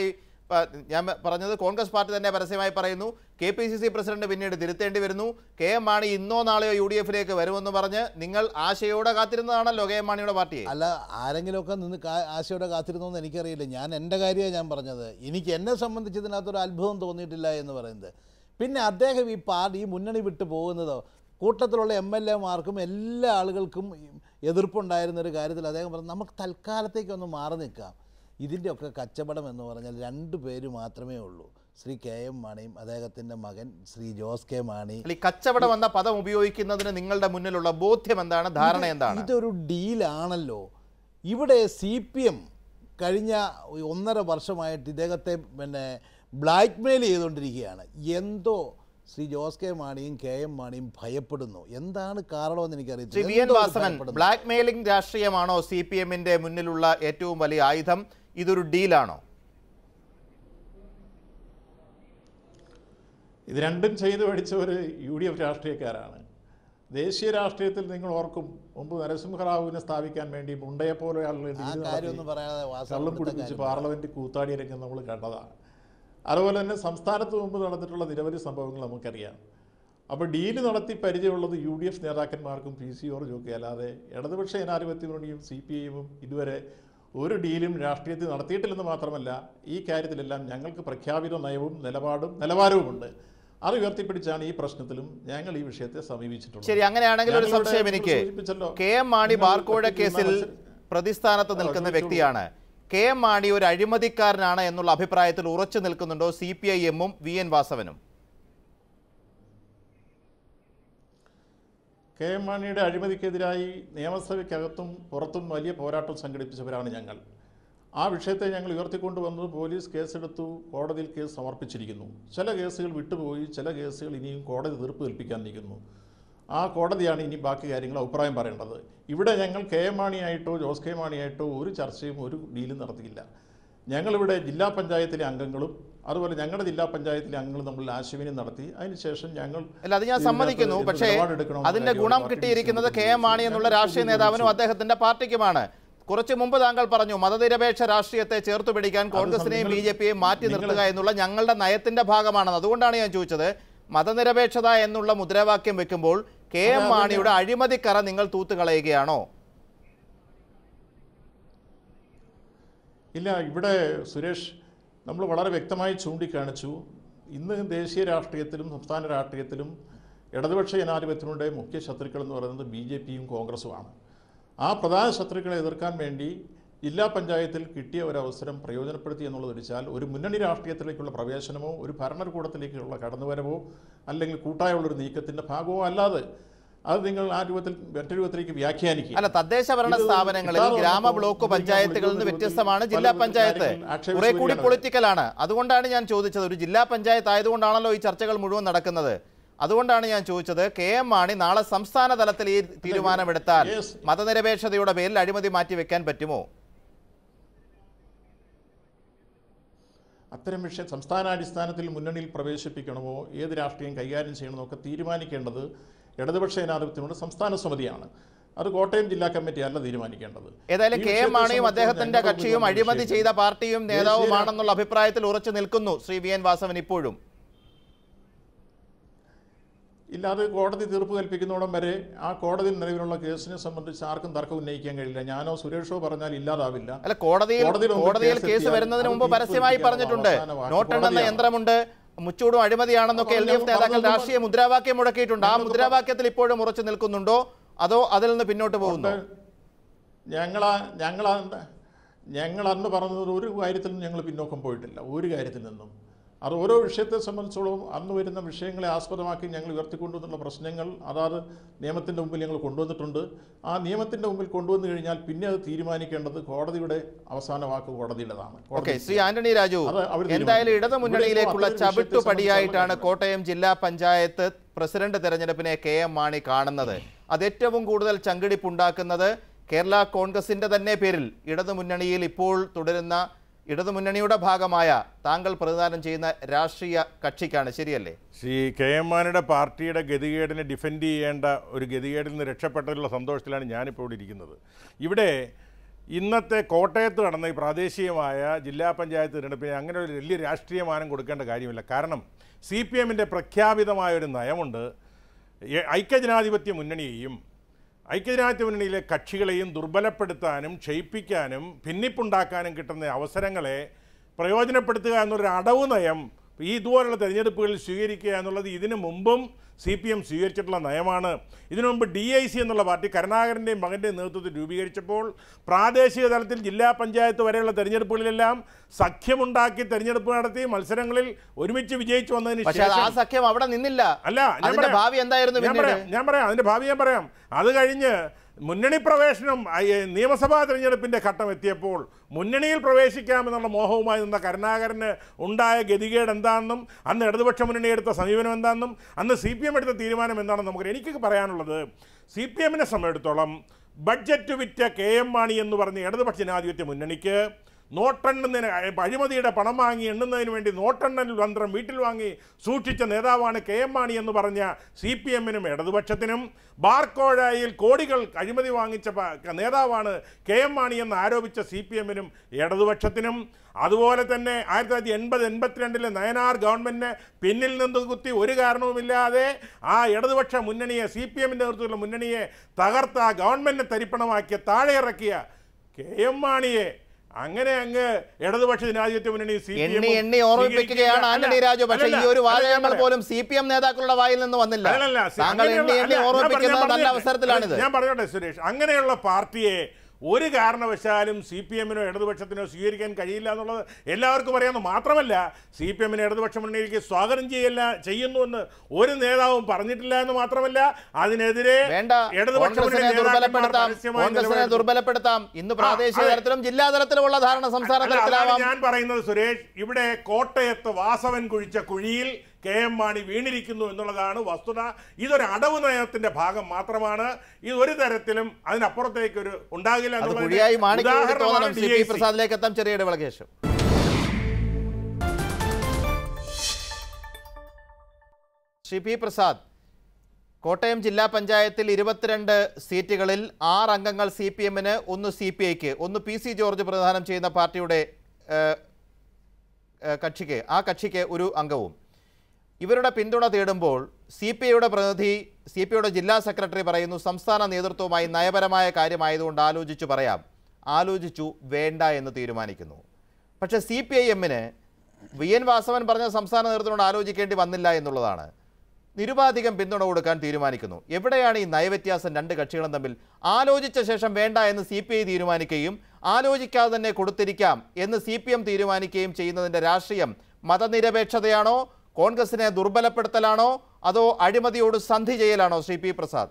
പ- ഞാൻ പറഞ്ഞത് കോൺഗ്രസ് പാർട്ടി തന്നെ പരസ്യമായി പറയുന്നു K P C C president പിന്നീട് തിരുത്തേണ്ടി വരുന്നു കെ എം മാണി ഇന്നോ നാളെയോ യു ഡി എഫിലേക്ക് വരുമെന്ന് പറഞ്ഞ് നിങ്ങൾ ആശയോടെ കാത്തിരുന്നതാണല്ലോ കെ എം മാണിയുടെ പാർട്ടിയെ അല്ല ആരെങ്കിലുമൊക്കെ നിന്ന് കാ- ആശയോടെ കാത്തിരുന്നോ എന്ന് എനിക്കറിയില്ല ഞാൻ എൻ്റെ കാര്യമാണ് ഞാൻ പറഞ്ഞത് എനിക്ക് എന്നെ സംബന്ധിച്ച് ഇതിനകത്തൊരു അത്ഭുതം തോന്നിയിട്ടില്ല എന്ന് പറയുന്നത് പിന്നെ അദ്ദേഹം ഈ പാർട്ടി ഈ മുന്നണി വിട്ട് പോകുന്നതോ കൂട്ടത്തിലുള്ള എം എൽ എമാർക്കും എല്ലാ ആളുകൾക്കും എതിർപ്പുണ്ടായിരുന്ന ഒരു കാര്യത്തിൽ അദ്ദേഹം പറഞ്ഞു നമുക്ക് തൽക്കാലത്തേക്കൊന്ന് മാറി നിൽക്കാം ഇതിൻ്റെയൊക്കെ കച്ചവടം എന്ന് പറഞ്ഞാൽ രണ്ട് പേര് മാത്രമേ ഉള്ളൂ ശ്രീ കെ എം മാണിയും അദ്ദേഹത്തിൻ്റെ മകൻ ശ്രീ ജോസ് കെ മാണി അല്ല, ഈ കച്ചവടം എന്ന പദം ഉപയോഗിക്കുന്നതിന് നിങ്ങളുടെ മുന്നിലുള്ള ബോധ്യം എന്താണ് ധാരണ ഇത് എന്താണ് ഇതൊരു ഡീലാണല്ലോ ഇവിടെ സി പി എം കഴിഞ്ഞ ഒന്നര വർഷമായിട്ട് ഇദ്ദേഹത്തെ പിന്നെ ബ്ലാക്ക് മെയിൽ ചെയ്തുകൊണ്ടിരിക്കുകയാണ് എന്തോ ശ്രീ ജോസ് കെ മാണിയും കെ എം മാണിയും ഭയപ്പെടുന്നു എന്താണ് കാരണമെന്ന് ശ്രീ എനിക്കറിയത്തില്ല വി എൻ എന്തോ ഒരു വാസവൻ ഭയപ്പെടുന്നു. ബ്ലാക്ക് മെയിലിംഗ് രാഷ്ട്രീയമാണോ സി പി എമ്മിന്റെ മുന്നിലുള്ള ഏറ്റവും വലിയ ആയുധം ഇതൊരു ഡീലാണോ ഇത് രണ്ടും ചെയ്ത് പഠിച്ചവർ യു ഡി എഫ് രാഷ്ട്രീയക്കാരാണ് ദേശീയ രാഷ്ട്രീയത്തിൽ നിങ്ങൾ ഓർക്കും മുമ്പ് നരസിംഹറാവുവിനെ സ്ഥാപിക്കാൻ വേണ്ടി മുണ്ടയെ പോലെ ആളുകൾ ആ കാര്യമൊന്നും പറയാതെ വാസവൻ കള്ളും ഇവിടുത്തെ കുടിപ്പിച്ച് കാര്യം പാർലമെന്റ് കൂത്താടിയ രംഗം നമ്മൾ കണ്ടതാണ് അതുപോലെ തന്നെ സംസ്ഥാനത്ത് മുമ്പ് നടന്നിട്ടുള്ള നിരവധി സംഭവങ്ങൾ നമുക്കറിയാം അപ്പോൾ ഡീല് നടത്തി പരിചയമുള്ളത് യു ഡി എഫ് നേതാക്കന്മാർക്കും പി സി ജോർജും ഒക്കെ അല്ലാതെ ഇടതുപക്ഷ ജനാധിപത്യ മുന്നണിയും സി പി ഐഎമ്മും ഇതുവരെ ഒരു ഡീലും രാഷ്ട്രീയത്തിൽ നടത്തിയിട്ടില്ലെന്ന് മാത്രമല്ല ഈ കാര്യത്തിലെല്ലാം ഞങ്ങൾക്ക് പ്രഖ്യാപിത നയവും നിലപാടും നിലവാരവുമുണ്ട് അത് ഉയർത്തിപ്പിടിച്ചാണ് ഈ പ്രശ്നത്തിലും ഞങ്ങൾ ഈ വിഷയത്തെ സമീപിച്ചിട്ടുള്ളത് ശരി അങ്ങനെയാണെങ്കിൽ ഒരു ഞങ്ങളുടെ സംശയം എനിക്ക് സൂചിപ്പിച്ചല്ലോ. കെ എം മാണി നിങ്ങൾ ബാർക്കോഴ ഒറ്റയ്ക്ക് കേസിൽ മത്സരം- പ്രതിസ്ഥാനത്ത് ആ, നിൽക്കുന്ന ചോദിച്ചോളൂ. വ്യക്തിയാണ് കെ എം മാണി ഒരു അഴിമതിക്കാരനാണ് എന്നുള്ള അഭിപ്രായത്തിൽ ഉറച്ചു നിൽക്കുന്നുണ്ടോ സി പി ഐ എമ്മും വി എൻ വാസവനും കെ എം മാണിയുടെ അഴിമതിക്കെതിരായി നിയമസഭയ്ക്കകത്തും പുറത്തും വലിയ പോരാട്ടം സംഘടിപ്പിച്ചവരാണ് ഞങ്ങൾ ആ വിഷയത്തെ ഞങ്ങൾ ഉയർത്തിക്കൊണ്ടുവന്നു പോലീസ് കേസെടുത്തു കോടതിയിൽ കേസ് സമർപ്പിച്ചിരിക്കുന്നു ചില കേസുകൾ വിട്ടുപോയി ചില കേസുകൾ ഇനിയും കോടതി തീർപ്പ് കൽപ്പിക്കാൻ നിൽക്കുന്നു ആ കോടതിയാണ് ഇനി ബാക്കി കാര്യങ്ങൾ അഭിപ്രായം പറയേണ്ടത് ഇവിടെ ഞങ്ങൾ കെ എം മാണിയായിട്ടോ ജോസ് കെ മാണിയായിട്ടോ ഒരു ചർച്ചയും ഒരു ഡീലും നടത്തിയില്ല ഞങ്ങളിവിടെ ജില്ലാ പഞ്ചായത്തിലെ അംഗങ്ങളും അതുപോലെ ഞങ്ങളുടെ ജില്ലാ പഞ്ചായത്തിലെ അംഗങ്ങളും തമ്മിൽ ആശയവിനിമയം നടത്തി അതിനുശേഷം ഞങ്ങൾ അല്ല അത് ഞാൻ ഇതിനകത്ത് സമ്മതിക്കുന്നു എന്ത് പക്ഷേ നിലപാടെടുക്കണമെന്ന അതിന്റെ കാര്യം ഗുണം പാർട്ടി കിട്ടിയിരിക്കുന്നത് കെ എം മാണി എന്നുള്ള ഞങ്ങൾ രാഷ്ട്രീയ നേതാവിനും അദ്ദേഹത്തിന്റെ പാർട്ടിക്കുമാണ് കുറച്ചു മുമ്പ് താങ്കൾ പറഞ്ഞു മതനിരപേക്ഷ രാഷ്ട്രീയത്തെ ചേർത്ത് പിടിക്കാൻ കോൺഗ്രസിനെയും ബി നിങ്ങൾ- ജെ പിയെയും മാറ്റി നിങ്ങൾ- നിർത്തുക എന്നുള്ള ഞങ്ങളുടെ നയത്തിന്റെ ഭാഗമാണെന്ന് അതുകൊണ്ടാണ് ഞാൻ ചോദിച്ചത് മതനിരപേക്ഷത എന്നുള്ള മുദ്രാവാക്യം വെക്കുമ്പോൾ കെ എം അതെ, മാണിയുടെ അഴിമതിക്കറ നിങ്ങൾ തൂത്തുകളയുകയാണോ ഇല്ല ഇവിടെ സുരേഷ് നമ്മൾ വളരെ വ്യക്തമായി ചൂണ്ടിക്കാണിച്ചു ഇന്ന് ദേശീയ രാഷ്ട്രീയത്തിലും സംസ്ഥാന രാഷ്ട്രീയത്തിലും ഇടതുപക്ഷ ജനാധിപത്യത്തിനുടെ മുഖ്യ ശത്രുക്കൾ എന്ന് പറയുന്നത് ബി ജെ പിയും കോൺഗ്രസുമാണ് ആ പ്രധാന ശത്രുക്കളെ എതിർക്കാൻ വേണ്ടി ജില്ലാ പഞ്ചായത്തിൽ കിട്ടിയ ഒരു അവസരം പ്രയോജനപ്പെടുത്തി എന്നുള്ളത് വെച്ചാൽ ഒരു മുന്നണി രാഷ്ട്രീയത്തിലേക്കുള്ള പ്രവേശനമോ ഒരു ഭരണകൂടത്തിലേക്കുള്ള കടന്നുവരവോ അല്ലെങ്കിൽ കൂട്ടായുള്ളൊരു നീക്കത്തിൻ്റെ ഭാഗമോ അല്ലാതെ അത് നിങ്ങൾ ആ രൂപത്തിൽ മറ്റൊരു രൂപത്തിലേക്ക് വ്യാഖ്യാനിക്കുക അല്ല തദ്ദേശ ഭരണ ഇത് സ്ഥാപനങ്ങളിൽ കിട്ടാതെ ഗ്രാമ വന്നപ്പോൾ ബ്ലോക്ക് നിങ്ങൾ പഞ്ചായത്തുകളിൽ നിന്ന് വിളിക്കുന്ന വ്യത്യസ്തമാണ് രൂപത്തിൽ ജില്ലാ പല പഞ്ചായത്ത് കാര്യങ്ങൾ ആക്ഷേപിച്ച് കുറെ കൂടി വരികയാണ്. പൊളിറ്റിക്കലാണ് അതുകൊണ്ടാണ് ഞാൻ ചോദിച്ചത് ഒരു ജില്ലാ പഞ്ചായത്ത് ആയതുകൊണ്ടാണല്ലോ ഈ ചർച്ചകൾ മുഴുവൻ നടക്കുന്നത് അതുകൊണ്ടാണ് ഞാൻ ചോദിച്ചത് കെ എം മാണി നാളെ സംസ്ഥാന തലത്തിൽ ഈ തീരുമാനമെടുത്താൽ Yes. മതനിരപേക്ഷതയുടെ പേരിൽ അഴിമതി മാറ്റിവെക്കാൻ പറ്റുമോ അത്തരം വിഷയം സംസ്ഥാനാടിസ്ഥാനത്തിൽ മുന്നണിയിൽ പ്രവേശിപ്പിക്കണമോ ഏത് രാഷ്ട്രീയം കൈകാര്യം ചെയ്യണമോ ഒക്കെ തീരുമാനിക്കേണ്ടത് ഇടതുപക്ഷ ജനാധിപത്യമുണ്ട് സംസ്ഥാന സമിതിയാണ് അത് കോട്ടയം ജില്ലാ കമ്മിറ്റി അല്ല തീരുമാനിക്കേണ്ടത് ഏതായാലും ഈ കെ എം വിഷയത്തെ മാണിയും സംബന്ധിച്ച് അദ്ദേഹത്തിന്റെ ഞങ്ങളുടെ കക്ഷിയും മുന്നിലുള്ള അഴിമതി വിഷയം ചെയ്ത പാർട്ടിയും ദേശീയ നേതാവുമാണെന്നുള്ള അഭിപ്രായത്തിൽ ഉറച്ചു നിൽക്കുന്നു ശ്രീ വി എൻ വാസവൻ ഇപ്പോഴും ഇല്ല അത് കോടതി തീർപ്പ് കൽപ്പിക്കുന്നോടം വരെ ആ കോടതി നിലവിലുള്ള കേസിനെ സംബന്ധിച്ച് ആർക്കും തർക്കം ഉന്നയിക്കാൻ കഴിയില്ല ഞാനോ സുരേഷോ പറഞ്ഞാൽ ഇല്ലാതാവില്ല അല്ല കോടതിയിൽ കോടതിയിൽ ഒന്ന് കോടതിയിൽ കേസ് കേസ് എത്തിയാൽ വരുന്നതിന് അത് മുമ്പ് തീർപ്പ് പരസ്യമായി കൽപ്പിക്കാനുള്ള പറഞ്ഞിട്ടുണ്ട് അവസാന വാക്ക് നോട്ടെണ്ണുന്ന കോടതിയാണ്. യന്ത്രമുണ്ട് മുച്ചൂടും അഴിമതിയാണെന്നൊക്കെ എൽ ഡി എഫ് അപ്പോൾ നേതാക്കൾ പറഞ്ഞത് രാഷ്ട്രീയ മുദ്രാവാക്യം മുടക്കിയിട്ടുണ്ട് ആ ഞങ്ങൾക്ക് മുദ്രാവാക്യത്തിൽ ഇപ്പോഴും ഉറച്ചു നിൽക്കുന്നുണ്ടോ അതോ അതിൽ നിന്ന് പിന്നോട്ട് പോകുന്നു ഞങ്ങളാ ഞങ്ങളാ ഞങ്ങൾ അന്ന് പറഞ്ഞത് ഒരു കാര്യത്തിൽ നിന്നും ഞങ്ങൾ പിന്നോക്കം പോയിട്ടില്ല ഒരു കാര്യത്തിൽ നിന്നും അത് ഓരോ വിഷയത്തെ സംബന്ധിച്ചോളം അന്ന് വരുന്ന വിഷയങ്ങളെ ആസ്പദമാക്കി ഞങ്ങൾ ഉയർത്തിക്കൊണ്ടുവന്നുള്ള പ്രശ്നങ്ങൾ അതാത് നിയമത്തിൻ്റെ മുമ്പിൽ ഞങ്ങൾ കൊണ്ടുവന്നിട്ടുണ്ട് ആ നിയമത്തിൻ്റെ മുമ്പിൽ കൊണ്ടുവന്നു കഴിഞ്ഞാൽ പിന്നെ അത് തീരുമാനിക്കേണ്ടത് കോടതിയുടെ അവസാന വാക്ക് കോടതിയുടേതാണ് ഓക്കെ കോടതി ശ്രീ ആന്റണി രാജു അത് അവർ എന്തായാലും തീരുമാനിക്കും. ഇടതു മുന്നണിയിലേക്കുള്ള ഇവിടെ ഇപ്പോൾ അത്തരം ചവിട്ടുപടിയായിട്ടാണ് വിഷയത്തെ കോട്ടയം ജില്ലാ പഞ്ചായത്ത് പ്രസിഡന്റ് തെരഞ്ഞെടുപ്പിനെ കെ എം മാണി കാണുന്നത് അത് ഏറ്റവും കൂടുതൽ ചങ്കിടിപ്പുണ്ടാക്കുന്നത് കേരള കോൺഗ്രസിന്റെ തന്നെ പേരിൽ ഇടതു മുന്നണിയിൽ ഇപ്പോൾ തുടരുന്ന ഇടതു മുന്നണിയുടെ ഭാഗമായ താങ്കൾ പ്രതിദാനം ചെയ്യുന്ന രാഷ്ട്രീയ കക്ഷിക്കാണ് ശരിയല്ലേ ശ്രീ കെ എം മാണിയുടെ പാർട്ടിയുടെ ഗതികേടിനെ ഡിഫെൻഡ് ചെയ്യേണ്ട ഒരു ഗതികേടിൽ നിന്ന് രക്ഷപ്പെട്ടതിലുള്ള സന്തോഷത്തിലാണ് ഞാനിപ്പോൾ ഇവിടെ ഇരിക്കുന്നത് ഇവിടെ ഇന്നത്തെ കോട്ടയത്ത് നടന്ന ഈ പ്രാദേശികമായ ജില്ലാ പഞ്ചായത്ത് തിരഞ്ഞെടുപ്പിന് അങ്ങനെ ഒരു വലിയ രാഷ്ട്രീയ മാനം കൊടുക്കേണ്ട കാര്യമില്ല കാരണം സി പി എമ്മിൻ്റെ പ്രഖ്യാപിതമായ ഒരു നയമുണ്ട് എ- ഐക്യജനാധിപത്യ മുന്നണിയെയും ഐക്യജനാധിപത്യ മുന്നണിയിലെ കക്ഷികളെയും ദുർബലപ്പെടുത്താനും ക്ഷയിപ്പിക്കാനും ഭിന്നിപ്പുണ്ടാക്കാനും കിട്ടുന്ന അവസരങ്ങളെ പ്രയോജനപ്പെടുത്തുക എന്നൊരു അടവ് നയം ഈ ഇതുപോലുള്ള തെരഞ്ഞെടുപ്പുകളിൽ സ്വീകരിക്കുക എന്നുള്ളത് ഇതിനു മുമ്പും സി പി എം സ്വീകരിച്ചിട്ടുള്ള നയമാണ് ഇതിനു മുമ്പ് ഡി ഐ സി എന്നുള്ള പാർട്ടി കരുണാകരൻ്റെയും മകൻ്റെയും നേതൃത്വത്തിൽ രൂപീകരിച്ചപ്പോൾ പ്രാദേശിക തലത്തിൽ ജില്ലാ പഞ്ചായത്ത് വരെയുള്ള തെരഞ്ഞെടുപ്പുകളിലെല്ലാം സഖ്യമുണ്ടാക്കി തെരഞ്ഞെടുപ്പ് നടത്തി മത്സരങ്ങളിൽ ഒരുമിച്ച് വിജയിച്ചു വന്നതിന് പക്ഷെ അത് ആ ശേഷം സഖ്യം അവിടെ നിന്നില്ല അല്ല ഞാൻ അതിന്റെ പറയാം. ഭാവി എന്തായിരുന്നു ഞാൻ പിന്നീട് പറയാം ഞാൻ പറയാം അതിന്റെ ഭാവി ഞാൻ പറയാം അത് കഴിഞ്ഞ് മുന്നണി പ്രവേശനം ഐ- നിയമസഭാ തെരഞ്ഞെടുപ്പിന്റെ ഘട്ടം എത്തിയപ്പോൾ മുന്നണിയിൽ പ്രവേശിക്കാമെന്നുള്ള മോഹവുമായി നിന്ന കരുണാകരന് ഉണ്ടായ ഗതികേട് എന്താണെന്നും അന്ന് ഇടതുപക്ഷ മുന്നണി എടുത്ത സമീപനം എന്താണെന്നും അന്ന് സി പി എം എടുത്ത തീരുമാനം എന്താണെന്നും നമുക്ക് എനിക്ക് പറയാനുള്ളത് സി പി എമ്മിനെ സംബന്ധിച്ചിടത്തോളം ബഡ്ജറ്റ് വിറ്റ കെ എം മാണി എന്ന് പറഞ്ഞ ഇടതുപക്ഷ ജനാധിപത്യ മുന്നണിക്ക് നോട്ടെണ്ണുന്നതിന് അഴിമതിയുടെ പണം വാങ്ങി എണ്ണുന്നതിന് വേണ്ടി നോട്ടെണ്ണൽ തന്ത്രം വീട്ടിൽ വാങ്ങി സൂക്ഷിച്ച നേതാവാണ് കെ എം മാണി എന്ന് പറഞ്ഞ സി പി എമ്മിനും ഇടതുപക്ഷത്തിനും ബാർക്കോഴയിൽ കോടികൾ അഴിമതി വാങ്ങിച്ച പ- നേതാവാണ് കെ എം മാണി എന്ന് ആരോപിച്ച സി പി എമ്മിനും ഇടതുപക്ഷത്തിനും അതുപോലെ തന്നെ ആയിരത്തി തൊള്ളായിരത്തി എൺപത് എൺപത്തിരണ്ടിലെ നയനാർ ഗവൺമെന്റിനെ പിന്നിൽ നിന്ന് കുത്തി ഒരു കാരണവുമില്ലാതെ ആ ഇടതുപക്ഷ മുന്നണിയെ സി പി എമ്മിൻ്റെ നേതൃത്വത്തിലുള്ള മുന്നണിയെ തകർത്ത ആ ഗവൺമെന്റിനെ തരിപ്പണമാക്കിയ താഴെ ഇറക്കിയ കെ എം മാണിയെ അങ്ങനെ അങ്ങ് ഇടതുപക്ഷ ജനാധിപത്യ മുന്നണി സി പി എണ്ണി എണ്ണി ഓർമ്മിപ്പിക്കുകയാണ് ആന്റണി രാജു പക്ഷേ ഈ ഒരു വാചകങ്ങൾ പോലും സി പി എം നേതാക്കളുടെ വായിൽ നിന്ന് വന്നില്ല അല്ലല്ല, സി- താങ്കൾ അങ്ങനെയുള്ള- എണ്ണി എണ്ണി അല്ല, ഞാൻ ഓർമ്മിപ്പിക്കുന്ന പറഞ്ഞ- നല്ല ഞാൻ അവസരത്തിലാണിത് ഞാൻ പറഞ്ഞോട്ടെ സുരേഷ് അങ്ങനെയുള്ള പാർട്ടിയെ ഒരു കാരണവശാലും സി പി എമ്മിനോ ഇടതുപക്ഷത്തിനോ സ്വീകരിക്കാൻ കഴിയില്ല എന്നുള്ളത് എല്ലാവർക്കും അറിയാവുന്ന മാത്രമല്ല സി പി എമ്മിനെ ഇടതുപക്ഷ മുന്നണിയിലേക്ക് സ്വാഗതം ചെയ്യല്ല ചെയ്യുന്നുവെന്ന് ഒരു നേതാവും പറഞ്ഞിട്ടില്ല എന്ന് മാത്രമല്ല അതിനെതിരെ വേണ്ട ഇടതുപക്ഷ മുന്നണി കോൺഗ്രസിനെ നേതാക്കന്മാർ ദുർബലപ്പെടുത്താം പരസ്യമായി കോൺഗ്രസിനെ നിലപാടെടുത്തു. ദുർബലപ്പെടുത്താം ഇന്ന് പ്രാദേശിക അതെ. തലത്തിലും ജില്ലാ തലത്തിലുമുള്ള ധാരണ സംസ്ഥാന അല്ല, അതാണ് തലത്തിലാവാം ഞാൻ പറയുന്നത് സുരേഷ് ഇവിടെ കോട്ടയത്ത് വാസവൻ കുഴിച്ച കുഴിയിൽ കെ എം മാണി വീണിരിക്കുന്നു എന്നുള്ളതാണ് വസ്തുത ഇതൊരു അടവ് നയത്തിന്റെ ഭാഗം മാത്രമാണ് ഇത് ഒരു തരത്തിലും അതിനപ്പുറത്തേക്ക് ഒരു ഉണ്ടാകില്ല അത് എന്നുള്ളതിന്റെ കുഴിയായി മാണിക്കൂടി ഉദാഹരണമാണ് തോന്നണം സി പി DIC. പ്രസാദിലേക്ക് എത്താം ചെറിയ ഇടവേളയ്ക്ക് ശേഷം ശ്രീ പി പ്രസാദ് കോട്ടയം ജില്ലാ പഞ്ചായത്തിൽ ഇരുപത്തിരണ്ട് സീറ്റുകളിൽ ആറ് അംഗങ്ങൾ സി പി എമ്മിന് ഒന്ന് സി പി ഐക്ക് ഒന്ന് പി സി ജോർജ് പ്രതിദാനം ചെയ്യുന്ന പാർട്ടിയുടെ ഏഹ്, ഏഹ്, കക്ഷിക്ക് ആ കക്ഷിക്ക് ഒരു അംഗവും ഇവരുടെ പിന്തുണ തേടുമ്പോൾ സി പി ഐയുടെ പ്രതിനിധി സി പി ഐയുടെ ജില്ലാ സെക്രട്ടറി പറയുന്നു സംസ്ഥാന നേതൃത്വവുമായി നയപരമായ കാര്യമായതുകൊണ്ട് ആലോചിച്ചു പറയാം ആലോചിച്ചു വേണ്ട എന്ന് തീരുമാനിക്കുന്നു പക്ഷേ സി പി ഐ എമ്മിന് വി എൻ വാസവൻ പറഞ്ഞ സംസ്ഥാന നേതൃത്വത്തോട് ആലോചിക്കേണ്ടി വന്നില്ല എന്നുള്ളതാണ് നിരുപാധികം പിന്തുണ കൊടുക്കാൻ തീരുമാനിക്കുന്നു എവിടെയാണ് ഈ നയവ്യത്യാസം രണ്ട് കക്ഷികളും തമ്മിൽ ആലോചിച്ച ശേഷം വേണ്ട എന്ന് സി പി ഐ തീരുമാനിക്കുകയും ആലോചിക്കാതെ തന്നെ കൊടുത്തിരിക്കാം എന്ന് സി പി എം തീരുമാനിക്കുകയും ചെയ്യുന്നതിൻ്റെ രാഷ്ട്രീയം മതനിരപേക്ഷതയാണോ കോൺഗ്രസിനെ ദുർബലപ്പെടുത്തലാണോ അതോ അഴിമതിയോട് സന്ധി ചെയ്യലാണോ ശ്രീ പി പ്രസാദ്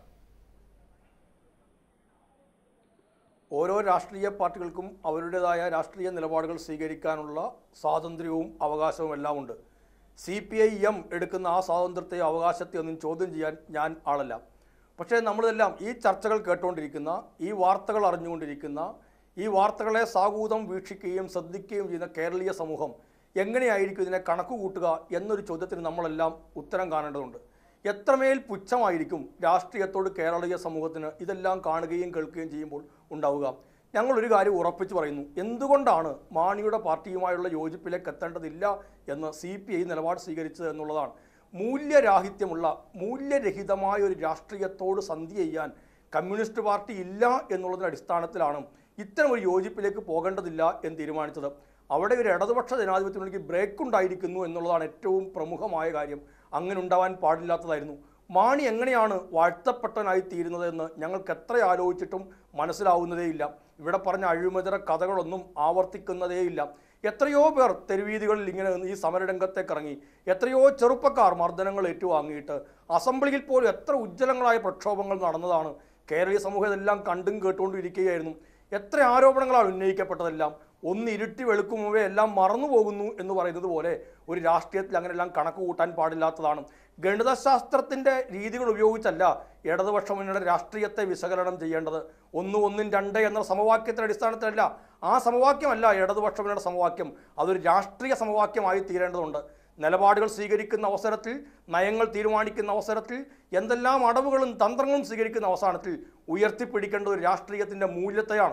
ഓരോ രാഷ്ട്രീയ പാർട്ടികൾക്കും അവരുടേതായ രാഷ്ട്രീയ നിലപാടുകൾ സ്വീകരിക്കാനുള്ള സ്വാതന്ത്ര്യവും അവകാശവും എല്ലാം ഉണ്ട് സി പി ഐ എം എടുക്കുന്ന ആ സ്വാതന്ത്ര്യത്തെ അവകാശത്തെ ഒന്നും ചോദ്യം ചെയ്യാൻ ഞാൻ ആളല്ല പക്ഷേ നമ്മളിതെല്ലാം ഈ ചർച്ചകൾ കേട്ടുകൊണ്ടിരിക്കുന്ന ഈ വാർത്തകൾ അറിഞ്ഞുകൊണ്ടിരിക്കുന്ന ഈ വാർത്തകളെ സാഗൂതം വീക്ഷിക്കുകയും ശ്രദ്ധിക്കുകയും ചെയ്യുന്ന കേരളീയ സമൂഹം എങ്ങനെയായിരിക്കും ഇതിനെ കണക്ക് കൂട്ടുക എന്നൊരു ചോദ്യത്തിന് നമ്മളെല്ലാം ഉത്തരം കാണേണ്ടതുണ്ട് എത്രമേൽ പുച്ഛമായിരിക്കും രാഷ്ട്രീയത്തോട് കേരളീയ സമൂഹത്തിന് ഇതെല്ലാം കാണുകയും കേൾക്കുകയും ചെയ്യുമ്പോൾ ഉണ്ടാവുക ഞങ്ങൾ ഒരു കാര്യം ഉറപ്പിച്ചു പറയുന്നു എന്തുകൊണ്ടാണ് മാണിയുടെ പാർട്ടിയുമായുള്ള യോജിപ്പിലേക്ക് എത്തേണ്ടതില്ല എന്ന് സി പി ഐ നിലപാട് സ്വീകരിച്ചത് എന്നുള്ളതാണ് മൂല്യരാഹിത്യമുള്ള മൂല്യരഹിതമായ ഒരു രാഷ്ട്രീയത്തോട് സന്ധി ചെയ്യാൻ കമ്മ്യൂണിസ്റ്റ് പാർട്ടി ഇല്ല എന്നുള്ളതിൻ്റെ അടിസ്ഥാനത്തിലാണ് ഇത്തരം ഒരു യോജിപ്പിലേക്ക് പോകേണ്ടതില്ല എന്ന് തീരുമാനിച്ചത് അവിടെ ഒരു ഇടതുപക്ഷ ജനാധിപത്യത്തിലേക്ക് ബ്രേക്ക് ഉണ്ടായിരിക്കുന്നു എന്നുള്ളതാണ് ഏറ്റവും പ്രമുഖമായ കാര്യം അങ്ങനെ ഉണ്ടാവാൻ പാടില്ലാത്തതായിരുന്നു മാണി എങ്ങനെയാണ് വാഴ്ത്തപ്പെട്ടവനായി തീരുന്നത് എന്ന് ഞങ്ങൾക്ക് എത്ര ആലോചിച്ചിട്ടും മനസ്സിലാവുന്നതേയില്ല ഇവിടെ പറഞ്ഞ അഴിമതിര കഥകളൊന്നും ആവർത്തിക്കുന്നതേയില്ല എത്രയോ പേർ തെരുവീതികളിൽ ഇങ്ങനെ ഈ സമരരംഗത്തേക്ക് ഇറങ്ങി എത്രയോ ചെറുപ്പക്കാർ മർദ്ദനങ്ങൾ ഏറ്റുവാങ്ങിയിട്ട് അസംബ്ലിയിൽ പോലും എത്ര ഉജ്ജ്വലങ്ങളായ പ്രക്ഷോഭങ്ങൾ നടന്നതാണ് കേരളീയ സമൂഹം ഇതെല്ലാം കണ്ടും കേട്ടുകൊണ്ടിരിക്കുകയായിരുന്നു എത്ര ആരോപണങ്ങളാണ് ഉന്നയിക്കപ്പെട്ടതെല്ലാം ഒന്ന് ഇരുട്ടി വെളുക്കും മുമ്പേ എല്ലാം മറന്നു പോകുന്നു എന്ന് പറയുന്നത് പോലെ ഒരു രാഷ്ട്രീയത്തിൽ അങ്ങനെല്ലാം കണക്ക് കൂട്ടാൻ പാടില്ലാത്തതാണ് ഗണിതശാസ്ത്രത്തിൻ്റെ രീതികൾ ഉപയോഗിച്ചല്ല ഇടതുപക്ഷ മുന്നണിയുടെ രാഷ്ട്രീയത്തെ വിശകലനം ചെയ്യേണ്ടത് ഒന്ന് ഒന്നും രണ്ട് എന്ന സമവാക്യത്തിന്റെ അടിസ്ഥാനത്തിലല്ല ആ സമവാക്യമല്ല ഇടതുപക്ഷ മുന്നണിയുടെ സമവാക്യം അതൊരു രാഷ്ട്രീയ സമവാക്യമായി തീരേണ്ടതുണ്ട് നിലപാടുകൾ സ്വീകരിക്കുന്ന അവസരത്തിൽ നയങ്ങൾ തീരുമാനിക്കുന്ന അവസരത്തിൽ എന്തെല്ലാം അടവുകളും തന്ത്രങ്ങളും സ്വീകരിക്കുന്ന അവസാനത്തിൽ ഉയർത്തിപ്പിടിക്കേണ്ട ഒരു രാഷ്ട്രീയത്തിൻ്റെ മൂല്യത്തെയാണ്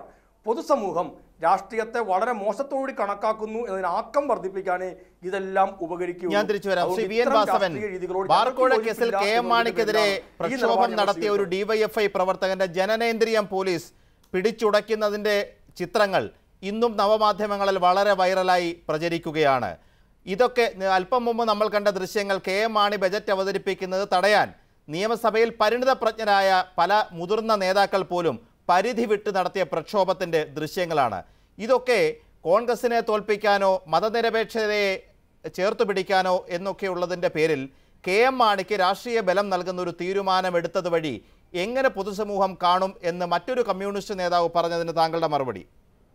പൊതുസമൂഹം രാഷ്ട്രീയത്തെ വളരെ മോശത്തോടുകൂടി കണക്കാക്കുന്നു എന്നതിന് ആക്കം വർദ്ധിപ്പിക്കാനേ ഇതെല്ലാം ഉപകരിക്കൂ ഞാൻ തിരിച്ചു വരാം ശ്രീ വി എൻ വാസവൻ ബാർക്കോഴ കേസിൽ കെ എം മാണിക്കെതിരെ പ്രക്ഷോഭം നടത്തിയ ഒരു ഡിവൈഎഫ്ഐ പ്രവർത്തകന്റെ ജനനേന്ദ്രിയം പോലീസ് പിടിച്ചുടയ്ക്കുന്നതിന്റെ ചിത്രങ്ങൾ ഇന്നും നവമാധ്യമങ്ങളിൽ വളരെ വൈറലായി പ്രചരിക്കുകയാണ് ഇതൊക്കെ അല്പം മുമ്പ് നമ്മൾ കണ്ട ദൃശ്യങ്ങൾ കെ എം മാണി ബജറ്റ് അവതരിപ്പിക്കുന്നത് തടയാൻ നിയമസഭയിൽ പരിണിതപ്രജ്ഞരായ പല മുതിർന്ന നേതാക്കൾ പോലും പരിധി വിട്ട് നടത്തിയ പ്രക്ഷോഭത്തിന്റെ ദൃശ്യങ്ങളാണ് ഇതൊക്കെ കോൺഗ്രസിനെ തോൽപ്പിക്കാനോ മതനിരപേക്ഷതയെ ചേർത്തു പിടിക്കാനോ എന്നൊക്കെയുള്ളതിൻ്റെ പേരിൽ കെ എം മാണിക്ക് രാഷ്ട്രീയ ബലം നൽകുന്ന ഒരു തീരുമാനമെടുത്തത് വഴി എങ്ങനെ പൊതുസമൂഹം കാണും എന്ന് മറ്റൊരു കമ്മ്യൂണിസ്റ്റ് നേതാവ് പറഞ്ഞതിന് താങ്കളുടെ മറുപടി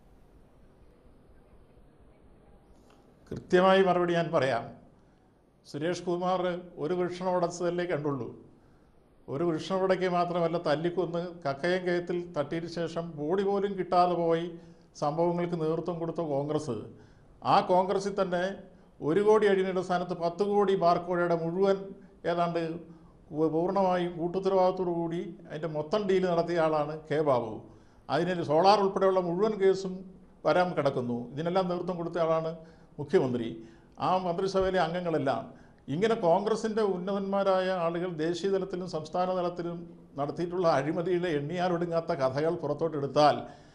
കൃത്യമായി മറുപടി ഞാൻ പറയാം സുരേഷ് കുമാർ ഒരു വൃക്ഷണോടച്ചതല്ലേ കണ്ടുള്ളൂ ഒരു വൃക്ഷണോടയ്ക്ക് മാത്രമല്ല തല്ലിക്കൊന്ന് കക്കയം കയത്തിൽ തട്ടിയതിനു ശേഷം ബോഡി പോലും കിട്ടാതെ പോയി സംഭവങ്ങൾക്ക് നേതൃത്വം കൊടുത്ത കോൺഗ്രസ് ആ കോൺഗ്രസിൽ തന്നെ ഒരു കോടി അഴിമതിയുടെ സ്ഥാനത്ത് പത്ത് കോടി ബാർക്കോഴയുടെ മുഴുവൻ ഏതാണ്ട് പൂ- പൂർണ്ണമായും കൂട്ടുത്തരവാദിത്തോടു കൂടി അതിൻ്റെ മൊത്തം ഡീല് നടത്തിയ ആളാണ് കെ ബാബു അതിന് സോളാർ ഉൾപ്പെടെയുള്ള മുഴുവൻ കേസും വരാൻ കിടക്കുന്നു ഇതിനെല്ലാം നേതൃത്വം കൊടുത്ത ആളാണ് മുഖ്യമന്ത്രി ആ മന്ത്രിസഭയിലെ അംഗങ്ങളെല്ലാം ഇങ്ങനെ കോൺഗ്രസിൻ്റെ ഉന്നതന്മാരായ ആളുകൾ ദേശീയ തലത്തിലും സംസ്ഥാന തലത്തിലും നടത്തിയിട്ടുള്ള അഴിമതിയിലെ എണ്ണിയാലൊടുങ്ങാത്ത കഥകൾ പുറത്തോട്ടെടുത്താൽ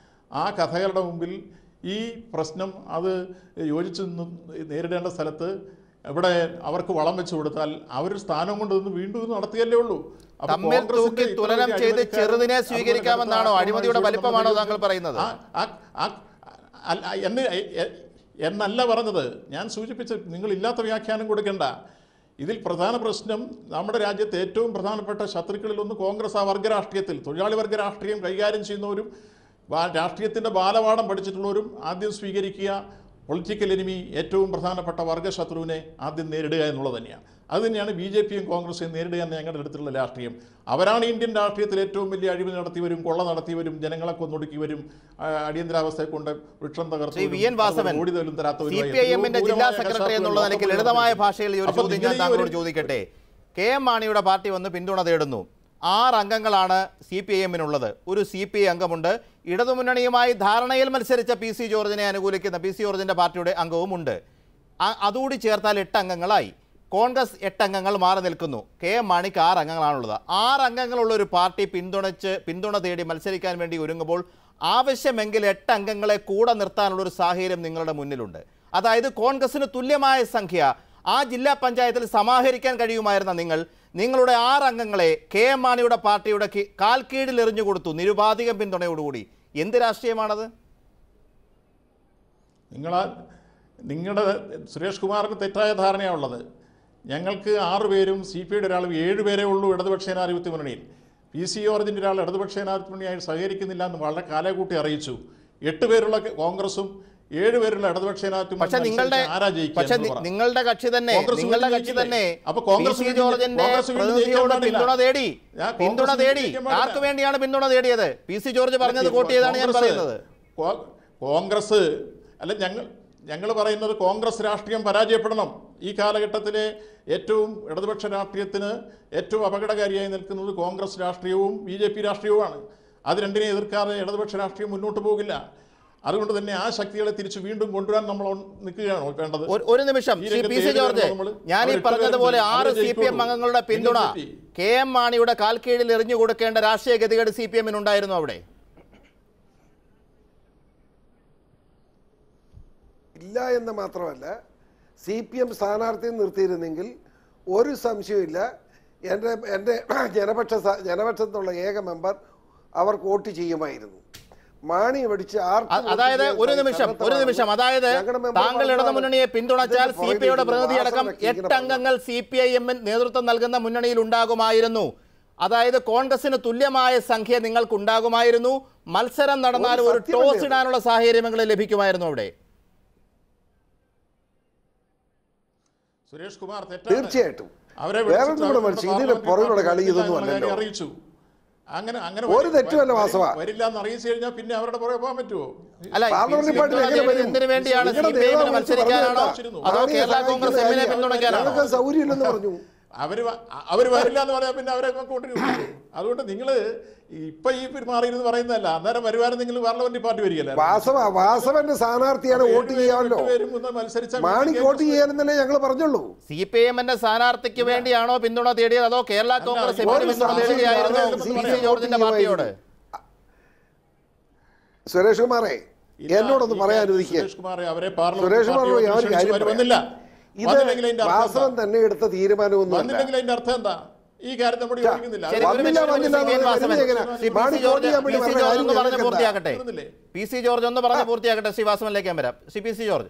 ആ കഥകളുടെ മുമ്പിൽ ഈ പ്രശ്നം അത് യോജിച്ച് നിന്ന് നേരിടേണ്ട സ്ഥലത്ത് ഇവിടെ അവർക്ക് വളം വെച്ച് കൊടുത്താൽ അവർ സ്ഥാനം കൊണ്ട് നിന്ന് വീണ്ടും ഇത് നടത്തിയല്ലേ ഉള്ളൂ അപ്പൊ തമ്മിൽ കോൺഗ്രസിന്റെ തൂക്കി ഇത്ര തുലനം വലിയ ചെയ്ത് അഴിമതിക്കാരും ചെറുതിനെ അതുപോലെ സ്വീകരിക്കാമെന്നാണോ കടുത്ത അഴിമതിയുടെ ആക്രമണം വലിപ്പമാണോ നടത്തി താങ്കൾ പറയുന്നത് ആ- ആ- ആ- അല്ല, എന്ന് എ- എ- എന്നല്ല പറഞ്ഞത് ഞാൻ സൂചിപ്പിച്ച നിങ്ങൾ ഇല്ലാത്ത വ്യാഖ്യാനം കൊടുക്കണ്ട ഇതിൽ പ്രധാന പ്രശ്നം നമ്മുടെ രാജ്യത്തെ ഏറ്റവും പ്രധാനപ്പെട്ട ശത്രുക്കളിലൊന്ന് കോൺഗ്രസ് ആ വർഗ രാഷ്ട്രീയത്തിൽ തൊഴിലാളി വർഗ രാഷ്ട്രീയം കൈകാര്യം ചെയ്യുന്നവരും വാ- രാഷ്ട്രീയത്തിൻ്റെ ബാലപാഠം പഠിച്ചിട്ടുള്ളവരും ആദ്യം സ്വീകരിക്കുക പൊളിറ്റിക്കൽ എനിമി ഏറ്റവും പ്രധാനപ്പെട്ട വർഗ ശത്രുവിനെ ആദ്യം നേരിടുക എന്നുള്ളത് തന്നെയാണ് അത് തന്നെയാണ് ബി ജെ പിയും കോൺഗ്രസും നേരിടുക എന്ന ഞങ്ങളുടെ അടുത്തുള്ള രാഷ്ട്രീയം അവരാണ് ഇന്ത്യൻ രാഷ്ട്രീയത്തിൽ ഏറ്റവും വലിയ അഴിമതി നടത്തിയവരും കൊള്ള നടത്തിയവരും ജനങ്ങളെ കൊന്നൊടുക്കിയവരും ആ, അടിയന്തരാവസ്ഥയെ കൊണ്ട് വൃക്ഷം ശ്രീ വി എൻ വാസവൻ ഓടി തല്ലും സി തരാത്തവരുമായി പി ഐ എമ്മിന്റെ എത്രയോ ജില്ലാ ക്രൂരമായ സെക്രട്ടറി എന്നുള്ള കശാപ്പുകൾ നിലയ്ക്ക് ലോകത്ത് ലളിതമായ നടത്തുന്നു. ഭാഷയിൽ ഈ ഒരു അപ്പോൾ ചോദ്യം നിങ്ങൾ ഞാൻ ഈ താങ്കളോട് ഒരു- ചോദിക്കട്ടെ കെ എം മാണിയുടെ പാർട്ടി വന്ന് പിന്തുണ തേടുന്നു ആറ് അംഗങ്ങളാണ് സി പി ഐ എമ്മിനുള്ളത് ഒരു സി പി ഐ അംഗമുണ്ട് ഇടതുമുന്നണിയുമായി ധാരണയിൽ മത്സരിച്ച പി സി ജോർജിനെ അനുകൂലിക്കുന്ന പി സി ജോർജിന്റെ പാർട്ടിയുടെ അംഗവുമുണ്ട് ആ- അതുകൂടി ചേർത്താൽ എട്ട് അംഗങ്ങളായി കോൺഗ്രസ് എട്ട് അംഗങ്ങൾ മാറി നിൽക്കുന്നു കെ എം മാണിക്ക് ആറ് അംഗങ്ങളാണുള്ളത് ആറ് അംഗങ്ങളുള്ള ഒരു പാർട്ടി പിന്തുണച്ച് പിന്തുണ തേടി മത്സരിക്കാൻ വേണ്ടി ഒരുങ്ങുമ്പോൾ ആവശ്യമെങ്കിൽ എട്ട് അംഗങ്ങളെ കൂടെ നിർത്താനുള്ള ഒരു സാഹചര്യം നിങ്ങളുടെ മുന്നിലുണ്ട് അതായത് കോൺഗ്രസിന് തുല്യമായ സംഖ്യ ആ ജില്ലാ പഞ്ചായത്തിൽ സമാഹരിക്കാൻ കഴിയുമായിരുന്ന നിങ്ങൾ നിങ്ങളുടെ ആറ് അംഗങ്ങളെ കെ എം മാണിയുടെ പാർട്ടിയുടെ കീ- കാൽ കീഴിൽ എറിഞ്ഞു കൊടുത്തു നിരുപാധികം പിന്തുണയോടുകൂടി എന്ത് രാഷ്ട്രീയമാണത് നിങ്ങളാ നിങ്ങളുടെ സുരേഷ് കുമാറിന് തെറ്റായ ധാരണയാണുള്ളത് ഞങ്ങൾക്ക് ആറ് പേരും സി പി ഐയുടെ ഒരാളും ഏഴ് പേരേ ഉള്ളൂ ഇടതുപക്ഷ ജനാധിപത്യ മുന്നണിയിൽ പി സി ജോർജിൻ്റെ ഒരാൾ ഇടതുപക്ഷ ജനാധിപത്യ മുന്നണിയായി സഹകരിക്കുന്നില്ല എന്ന് വളരെ കാലകൂട്ടി അറിയിച്ചു എട്ട് പേരുള്ള കോൺഗ്രസും ഏഴ് പേരുള്ള ഇടതുപക്ഷ ജനാധിപത്യ പക്ഷെ മുന്നണി നിങ്ങളുടെ മത്സരിച്ച് ആരാ ജയിക്കുക പക്ഷെ എന്ന് നി- പറ. നിങ്ങളുടെ കക്ഷി തന്നെ കോൺഗ്രസ് നിങ്ങളുടെ വീണ്ടും കക്ഷി ജയിക്കില്ലേ? തന്നെ അപ്പൊ പി കോൺഗ്രസ് സി വീണ്ടും ജോർജിന്റെ കോൺഗ്രസ് വീണ്ടും പ്രതിനിധിയോട് ജയിക്കാൻ പാടില്ല. പിന്തുണ തേടി ഞാൻ പിന്തുണ കോൺഗ്രസ് തേടി ജയിക്കാൻ പാടില്ല. ആർക്ക് വേണ്ടിയാണ് പിന്തുണ തേടിയത് പി സി ജോർജ് പറഞ്ഞത് കോട്ട് ചെയ്താണ് ഞാൻ കോൺഗ്രസ് പറയുന്നത് കോ- കോൺഗ്രസ് അല്ല ഞങ്ങൾ ഞങ്ങൾ പറയുന്നത് കോൺഗ്രസ് രാഷ്ട്രീയം പരാജയപ്പെടണം ഈ കാലഘട്ടത്തിലെ ഏറ്റവും ഇടതുപക്ഷ രാഷ്ട്രീയത്തിന് ഏറ്റവും അപകടകാരിയായി നിൽക്കുന്നത് കോൺഗ്രസ് രാഷ്ട്രീയവും ബി ജെ പി രാഷ്ട്രീയവുമാണ് അത് രണ്ടിനെ എതിർക്കാതെ ഇടതുപക്ഷ രാഷ്ട്രീയം മുന്നോട്ട് പോകില്ല അതുകൊണ്ട് തന്നെ ആ ശക്തികളെ തിരിച്ച് വീണ്ടും കൊണ്ടുവരാൻ നമ്മൾ നിൽക്കുകയാണോ വേണ്ടത് ഒരു- ഒരു നിമിഷം ഈ ശ്രീ രംഗത്ത് പി സി ഏത് ജോർജ് പേരാണ് നമ്മള്? ഞാൻ ഈ അവരെട്ട് പറഞ്ഞതുപോലെ പേരുണ്ട്. ആറ് അവരെ സി പി എം ജയിക്കുള്ളൂ. അംഗങ്ങളുടെ പിന്തുണ നിങ്ങൾ തെറ്റി. കെ എം മാണിയുടെ കാൽ കീഴിൽ എറിഞ്ഞു കൊടുക്കേണ്ട രാഷ്ട്രീയ ഗതികേട് സി പി എമ്മിനുണ്ടായിരുന്നു അവിടെ ഇല്ല എന്ന് മാത്രമല്ല സി പി എം സ്ഥാനാർത്ഥിയെ നിർത്തിയിരുന്നെങ്കിൽ ഒരു സംശയമില്ല എൻ്റെ എൻ്റെ ജനപക്ഷ സ- ജനപക്ഷത്തുള്ള ഏക മെമ്പർ അവർക്ക് വോട്ട് ചെയ്യുമായിരുന്നു മാണി മേടിച്ച് ആർക്കും അ- വോട്ട് അതായത് ചെയ്യാൻ ഒരു നിമിഷം ഒരു സന്നദ്ധമാണ്. നിമിഷം അതായത് ഞങ്ങളുടെ മെമ്പർ താങ്കൾ പറഞ്ഞതാണ്. ഇടതുമുന്നണിയെ പിന്തുണച്ചാൽ ഇതിന്റെ സി പുറകിൽ പി ഐയുടെ ഇരിക്കുന്ന പ്രതിനിധി അടക്കം വാസവനൊക്കെ ഇങ്ങനെ എട്ട് അംഗങ്ങൾ സി പി ഐ എമ്മിൽ നേതൃത്വം നൽകുന്ന മുന്നണിയിൽ ഉണ്ടാകുമായിരുന്നു അതായത് കോൺഗ്രസിന് തുല്യമായ സംഖ്യ നിങ്ങൾക്ക് ഉണ്ടാകുമായിരുന്നു മത്സരം നടന്നാൽ ഒരു ഒരു സത്യമല്ലേ ടോസ് അത്? ഇടാനുള്ള സാഹചര്യങ്ങൾ ലഭിക്കുമായിരുന്നു അവിടെ സുരേഷ് കുമാർ തെറ്റാണ് തീർച്ചയായിട്ടും അവരെ വേറെ വിളിച്ചിട്ട് ഒന്നും കൂടെ അവരുടെ മനുഷ്യ ഇതിന് പാർലമെന്റ് പുറകിലുള്ള കളി പാർട്ടി ഇതൊന്നും എന്നുള്ള അല്ലല്ലോ കാര്യം അറിയിച്ചു അങ്ങനെ അങ്ങനെ ഒരു വരി- തെറ്റുമല്ല വരി- വാസവ. വരില്ല എന്ന് അറിയിച്ചു കഴിഞ്ഞാൽ പിന്നെ അവരുടെ പുറകെ പോകാൻ പറ്റുമോ അല്ല പാർലമെന്റ് പി സി പാർട്ടിയിൽ എങ്ങനെ വരും? എന്തിനു വേണ്ടിയാണ് സി നിങ്ങളുടെ പി ഐ നേതാവ് എമ്മിന് വിളിച്ച് മത്സരിക്കാനാണോ പറഞ്ഞതല്ല. അതോ മാണിയെ കേരള സഹായിക്കുന്ന കോൺഗ്രസ് എമ്മിനെ കാര്യം. പിന്തുണയ്ക്കാനാണോ ഞങ്ങൾക്ക് സൗകര്യമില്ലെന്ന് പറഞ്ഞു അവർ അവർ വരില്ല എന്ന് പറയാൻ പിന്നെ അവരെ കൊണ്ടിരിക്കും അതുകൊണ്ട് നിങ്ങൾ ഇപ്പൊ ഈ മാറിയിരുന്ന് പറയുന്നതല്ല അന്നേരം വരുവാനും നിങ്ങൾ പാർലമെന്ററി പാർട്ടി വരികയല്ല വാസവ വാസവന്റെ സ്ഥാനാർത്ഥിയാണ് വോട്ട് ചെയ്യാമല്ലോ മത്സരിച്ച മാണി വോട്ട് ചെയ്യാനെന്നല്ലേ ഞങ്ങൾ പറഞ്ഞുള്ളൂ സി പി ഐ എമ്മിന്റെ സ്ഥാനാർത്ഥിക്ക് വേണ്ടിയാണോ പിന്തുണ തേടിയത് അതോ കേരള കോൺഗ്രസ് എമ്മിന് ഒരു പിന്തുണ തേടുകയായിരുന്നു സംശയവും പി സി ജോർജിന്റെ പാർട്ടിയോട് സുരേഷ് കുമാറേ എന്നോടൊന്ന് പറയാൻ അനുവദിക്കുക സുരേഷ് കുമാറെ അവരെ സുരേഷ് കുമാർ പാർലമെന്റ് ഞാൻ ഒരു കാര്യം പറയാം. വന്നില്ല ഇത് വന്നില്ലെങ്കിൽ അതിന്റെ അർത്ഥം വാസവൻ എന്താ? തന്നെ എടുത്ത തീരുമാനമൊന്നുമല്ല വന്നില്ലെങ്കിൽ അതിന്റെ അർത്ഥം എന്താ ഈ കാര്യം നമ്മൾ യോജിക്കുന്നില്ല ശരി, ഒരു വന്നില്ല, മിനിറ്റ്, വന്നില്ല, സി. വി. എൻ. വാസവൻ. വന്നില്ല, Shri P. Mani C. George ചോദ്യം പി. സി. വേണ്ടി ജോർജ് ഒന്ന് പറഞ്ഞ പറഞ്ഞ് കാര്യം പൂർത്തിയാക്കട്ടെ തീർന്നില്ലേ? പി സി ജോർജ് ഒന്ന് പറഞ്ഞ് പൂർത്തിയാക്കട്ടെ ശ്രീ വാസവനിലേക്ക് ഞാൻ വരാം ശ്രീ പി സി ജോർജ്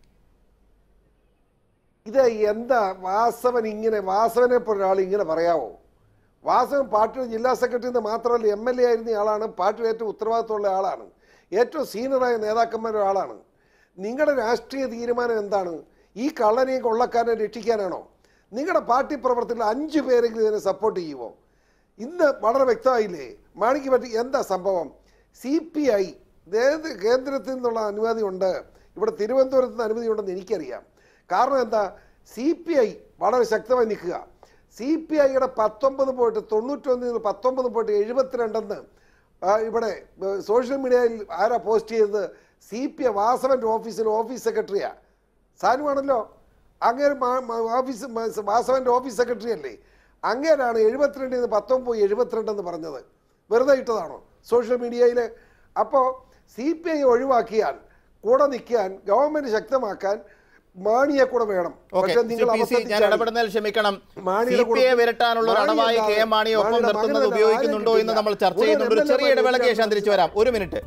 ഇത് എന്താ വാസവൻ ഇങ്ങനെ വാസവനെ പോലെ ഒരാൾ ഇങ്ങനെ പറയാവോ വാസവൻ പാർട്ടിയുടെ ജില്ലാ സെക്രട്ടറി എന്ന് മാത്രമല്ല എം എൽ എ ആയിരുന്ന ആളാണ് പാർട്ടിയുടെ ഏറ്റവും ഉത്തരവാദിത്തമുള്ള ആളാണ് ഏറ്റവും സീനിയറായ നേതാക്കന്മാരുടെ ആളാണ് നിങ്ങളുടെ രാഷ്ട്രീയ തീരുമാനം എന്താണ് ഈ കള്ളനെയും കൊള്ളക്കാരനെ രക്ഷിക്കാനാണോ നിങ്ങളുടെ പാർട്ടി പ്രവർത്തകർ അഞ്ചു പേരെങ്കിലും ഇതിനെ സപ്പോർട്ട് ചെയ്യുമോ ഇന്ന് വളരെ വ്യക്തമായില്ലേ മാണിക്ക് പറ്റി എന്താ സംഭവം സി പി ഐ കേന്ദ്രത്തിൽ നിന്നുള്ള അനുമതി ഉണ്ട് ഇവിടെ തിരുവനന്തപുരത്ത് നിന്ന് അനുമതി ഉണ്ടെന്ന് എനിക്കറിയാം കാരണം എന്താ സി പി ഐ വളരെ ശക്തമായി നിൽക്കുക സി പി ഐയുടെ പത്തൊമ്പത് പോയിട്ട് തൊണ്ണൂറ്റൊന്നിൽ നിന്ന് പത്തൊമ്പത് പോയിട്ട് എഴുപത്തിരണ്ടെന്ന് ആ, ഇവിടെ ഏർ, സോഷ്യൽ മീഡിയയിൽ ആരാ പോസ്റ്റ് ചെയ്തത് സി പി ഐ വാസവൻ്റെ ഓഫീസിൽ ഓഫീസ് സെക്രട്ടറിയാ സാനുവാണല്ലോ അങ്ങേര് മാ- മാ- ഓഫീസ് മ- വാസവൻ്റെ ഓഫീസ് സെക്രട്ടറി അല്ലേ അങ്ങേരാണ് എഴുപത്തിരണ്ടിൽ നിന്ന് പത്തൊമ്പത് എഴുപത്തിരണ്ടെന്ന് പറഞ്ഞത് വെറുതെ ഇട്ടതാണോ സോഷ്യൽ മീഡിയയിൽ അപ്പോൾ സി പി ഐ ഒഴിവാക്കിയാൽ കൂടെ നിൽക്കാൻ ഗവൺമെന്റ് ശക്തമാക്കാൻ മാണിയെ കൂടെ വേണം ഓക്കെ പക്ഷേ നിങ്ങൾ പി സി ഞാൻ അബദ്ധത്തിൽ ഇടപെടുന്നതിൽ ക്ഷമിക്കണം സി മാണിയുടെ പി ഐ കൂടെ- വിരട്ടാനുള്ള ഒരു അടവായി കെ എം മാണിയെ ഒപ്പം മാണിയുടെ നിർത്തുന്നത് മകനല്ല, ഉപയോഗിക്കുന്നുണ്ടോ ആരെയും എന്ന് നമ്മൾ കിട്ടില്ല. ചർച്ച ചെയ്യുന്നുണ്ട് ഒരു മുഴുവൻ ചെറിയ ഇടവേളയ്ക്ക് ശേഷം എം എൽ എ തിരിച്ചു വരാം ഒരു മിനിറ്റ്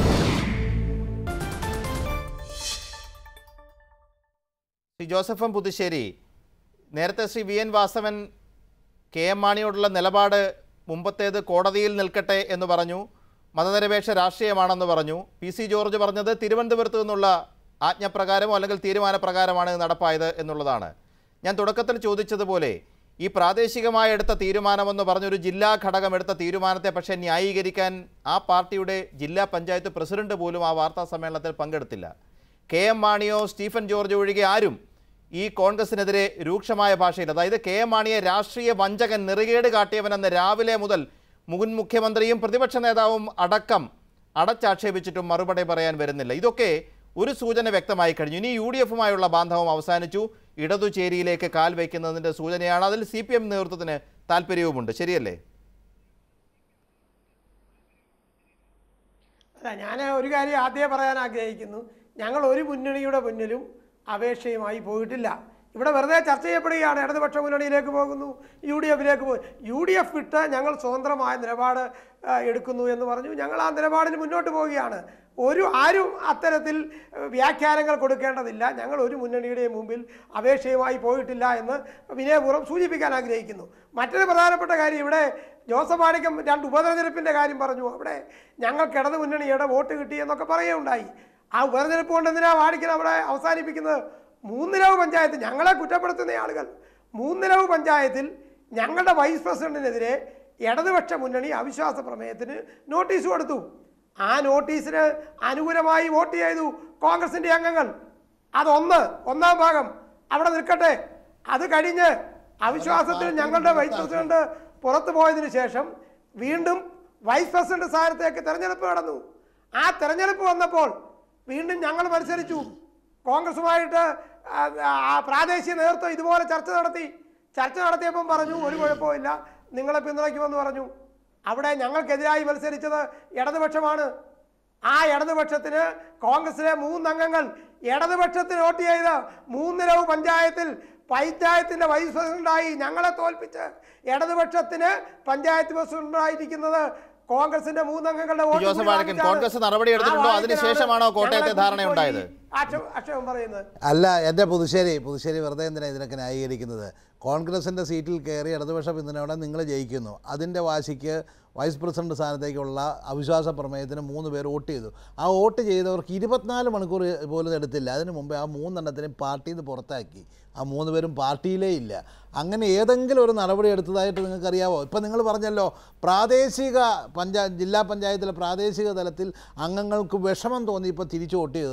ശ്രീ ജോസഫം പുതുശ്ശേരി നേരത്തെ Shri V N Vasavan K M മാണിയോടുള്ള നിലപാട് മുമ്പത്തേത് കോടതിയിൽ നിൽക്കട്ടെ എന്ന് പറഞ്ഞു മതനിരപേക്ഷ രാഷ്ട്രീയമാണെന്ന് പറഞ്ഞു പി സി ജോർജ് പറഞ്ഞത് തിരുവനന്തപുരത്ത് നിന്നുള്ള ആജ്ഞപ്രകാരമോ അല്ലെങ്കിൽ തീരുമാനപ്രകാരമാണ് ഇത് നടപ്പായത് എന്നുള്ളതാണ് ഞാൻ തുടക്കത്തിൽ ചോദിച്ചതുപോലെ ഈ പ്രാദേശികമായി എടുത്ത തീരുമാനമെന്ന് പറഞ്ഞൊരു ജില്ലാ ഘടകം എടുത്ത തീരുമാനത്തെ പക്ഷേ ന്യായീകരിക്കാൻ ആ പാർട്ടിയുടെ ജില്ലാ പഞ്ചായത്ത് പ്രസിഡന്റ് പോലും ആ വാർത്താ സമ്മേളനത്തിൽ പങ്കെടുത്തില്ല കെ എം മാണിയോ സ്റ്റീഫൻ ജോർജ് ഒഴികെ ആരും ഈ കോൺഗ്രസിനെതിരെ രൂക്ഷമായ ഭാഷയിൽ അതായത് കെ എം മാണിയെ രാഷ്ട്രീയ വഞ്ചകൻ നെറുകേട് കാട്ടിയവനെന്ന് രാവിലെ മുതൽ മുൻ മുഖ്യമന്ത്രിയും പ്രതിപക്ഷ നേതാവും അടക്കം അടച്ചാക്ഷേപിച്ചിട്ടും മറുപടി പറയാൻ വരുന്നില്ല ഇതൊക്കെ ഒരു സൂചന വ്യക്തമായി കഴിഞ്ഞു ഇനി യു ഡി എഫുമായുള്ള ബാന്ധവം അവസാനിച്ചു ഇടതുചേരിയിലേക്ക് കാൽ വയ്ക്കുന്നതിൻ്റെ സൂചനയാണ് അതിൽ സി പി എം നേതൃത്വത്തിന് താല്പര്യവുമുണ്ട് ശരിയല്ലേ അല്ല ഞാൻ ഒരു കാര്യം ആദ്യമേ പറയാൻ ആഗ്രഹിക്കുന്നു ഞങ്ങൾ ഒരു മുന്നണിയുടെ മുന്നിലും അപേക്ഷയുമായി പോയിട്ടില്ല ഇവിടെ വെറുതെ ചർച്ച ചെയ്യപ്പെടുകയാണ് ഇടതുപക്ഷ മുന്നണിയിലേക്ക് പോകുന്നു യു ഡി എഫിലേക്ക് പോകും യു ഡി എഫ് വിട്ട് ഞങ്ങൾ സ്വതന്ത്രമായ നിലപാട് ആ, എടുക്കുന്നു എന്ന് പറഞ്ഞു ഞങ്ങൾ ആ നിലപാടിന് മുന്നോട്ട് പോവുകയാണ് ഒരു ആരും അത്തരത്തിൽ ഏഹ്, വ്യാഖ്യാനങ്ങൾ കൊടുക്കേണ്ടതില്ല ഞങ്ങൾ ഒരു മുന്നണിയുടെയും മുമ്പിൽ അപേക്ഷയുമായി പോയിട്ടില്ല എന്ന് വിനയപൂർവ്വം സൂചിപ്പിക്കാൻ ആഗ്രഹിക്കുന്നു മറ്റൊരു പ്രധാനപ്പെട്ട കാര്യം ഇവിടെ ജോസഫ് മാണിക്കം രണ്ട് ഉപതെരഞ്ഞെടുപ്പിൻ്റെ കാര്യം പറഞ്ഞു അവിടെ ഞങ്ങൾക്ക് ഇടത് മുന്നണിയുടെ വോട്ട് കിട്ടി എന്നൊക്കെ പറയുകയുണ്ടായി ആ ഉപതെരഞ്ഞെടുപ്പ് കൊണ്ട് എന്തിനാ വാടിക്കൽ അവിടെ അവസാനിപ്പിക്കുന്നത് മൂന്നിലവ് പഞ്ചായത്ത് ഞങ്ങളെ കുറ്റപ്പെടുത്തുന്ന ആളുകൾ മൂന്നിലവ് പഞ്ചായത്തിൽ ഞങ്ങളുടെ വൈസ് പ്രസിഡന്റിനെതിരെ ഇടതുപക്ഷ മുന്നണി അവിശ്വാസ പ്രമേയത്തിന് നോട്ടീസ് കൊടുത്തു ആ നോട്ടീസിന് അനുകൂലമായി വോട്ട് ചെയ്തു കോൺഗ്രസിന്റെ അംഗങ്ങൾ അതൊന്ന് ഒന്നാം ഭാഗം അവിടെ നിൽക്കട്ടെ അത് കഴിഞ്ഞ് അവിശ്വാസത്തിൽ ഞങ്ങളുടെ വൈസ് പ്രസിഡന്റ് പുറത്തു പോയതിനു ശേഷം വീണ്ടും വൈസ് പ്രസിഡന്റ് സ്ഥാനത്തേക്ക് തെരഞ്ഞെടുപ്പ് നടന്നു ആ തെരഞ്ഞെടുപ്പ് വന്നപ്പോൾ വീണ്ടും ഞങ്ങൾ മത്സരിച്ചു കോൺഗ്രസുമായിട്ട് ആ, ആ പ്രാദേശിക നേതൃത്വം ഇതുപോലെ ചർച്ച നടത്തി ചർച്ച നടത്തിയപ്പം പറഞ്ഞു ഒരു കുഴപ്പമില്ല നിങ്ങളെ പിന്തുണയ്ക്കുമെന്ന് പറഞ്ഞു അവിടെ ഞങ്ങൾക്കെതിരായി മത്സരിച്ചത് ഇടതുപക്ഷമാണ് ആ ഇടതുപക്ഷത്തിന് കോൺഗ്രസിലെ മൂന്നംഗങ്ങൾ ഇടതുപക്ഷത്തിന് വോട്ട് ചെയ്ത് മൂന്നിലവ് പഞ്ചായത്തിൽ പഞ്ചായത്തിന്റെ വൈസ് പ്രസിഡന്റായി ഞങ്ങളെ തോൽപ്പിച്ച് ഇടതുപക്ഷത്തിന് പഞ്ചായത്ത് പ്രസിഡന്റായിരിക്കുന്നത് കോൺഗ്രസിന്റെ മൂന്നംഗങ്ങളുടെ വോട്ട് ജോസഫ് കൂടി വാഴക്കൻ, വാങ്ങിച്ചാണ്. കോൺഗ്രസ് നടപടി എടുത്തിട്ടുണ്ടോ? ആ അതിനുശേഷമാണോ വാങ്ങിക്കലാണ് കോട്ടയത്തെ ഞങ്ങളെ ധാരണയുണ്ടായത്? ആക്ഷേപം ആക്ഷേപം പറയുന്നത് അല്ല എൻ്റെ പുതുശ്ശേരി പുതുശ്ശേരി വെറുതെ എന്തിനാണ് ഇതിനൊക്കെ ന്യായീകരിക്കുന്നത് കോൺഗ്രസിൻ്റെ സീറ്റിൽ കയറി ഇടതുപക്ഷ പിന്തുണയോടെ നിങ്ങൾ ജയിക്കുന്നു അതിൻ്റെ വാശിക്ക് വൈസ് പ്രസിഡന്റ് സ്ഥാനത്തേക്കുള്ള അവിശ്വാസ പ്രമേയത്തിന് മൂന്ന് പേർ വോട്ട് ചെയ്തു ആ വോട്ട് ചെയ്തവർക്ക് ഇരുപത്തിനാല് മണിക്കൂർ പോലും എടുത്തില്ല അതിന് മുമ്പേ ആ മൂന്നെണ്ണത്തിനെയും പാർട്ടിയിൽ നിന്ന് പുറത്താക്കി ആ മൂന്ന് പേരും പാർട്ടിയിലേ ഇല്ല അങ്ങനെ ഏതെങ്കിലും ഒരു നടപടി എടുത്തതായിട്ട് നിങ്ങൾക്കറിയാവോ ഇപ്പം നിങ്ങൾ പറഞ്ഞല്ലോ പ്രാദേശിക പഞ്ചാ ജില്ലാ പഞ്ചായത്തിലെ പ്രാദേശിക തലത്തിൽ അംഗങ്ങൾക്ക് വിഷമം തോന്നി ഇപ്പോൾ തിരിച്ചു വോട്ട് ചെയ്തെന്ന്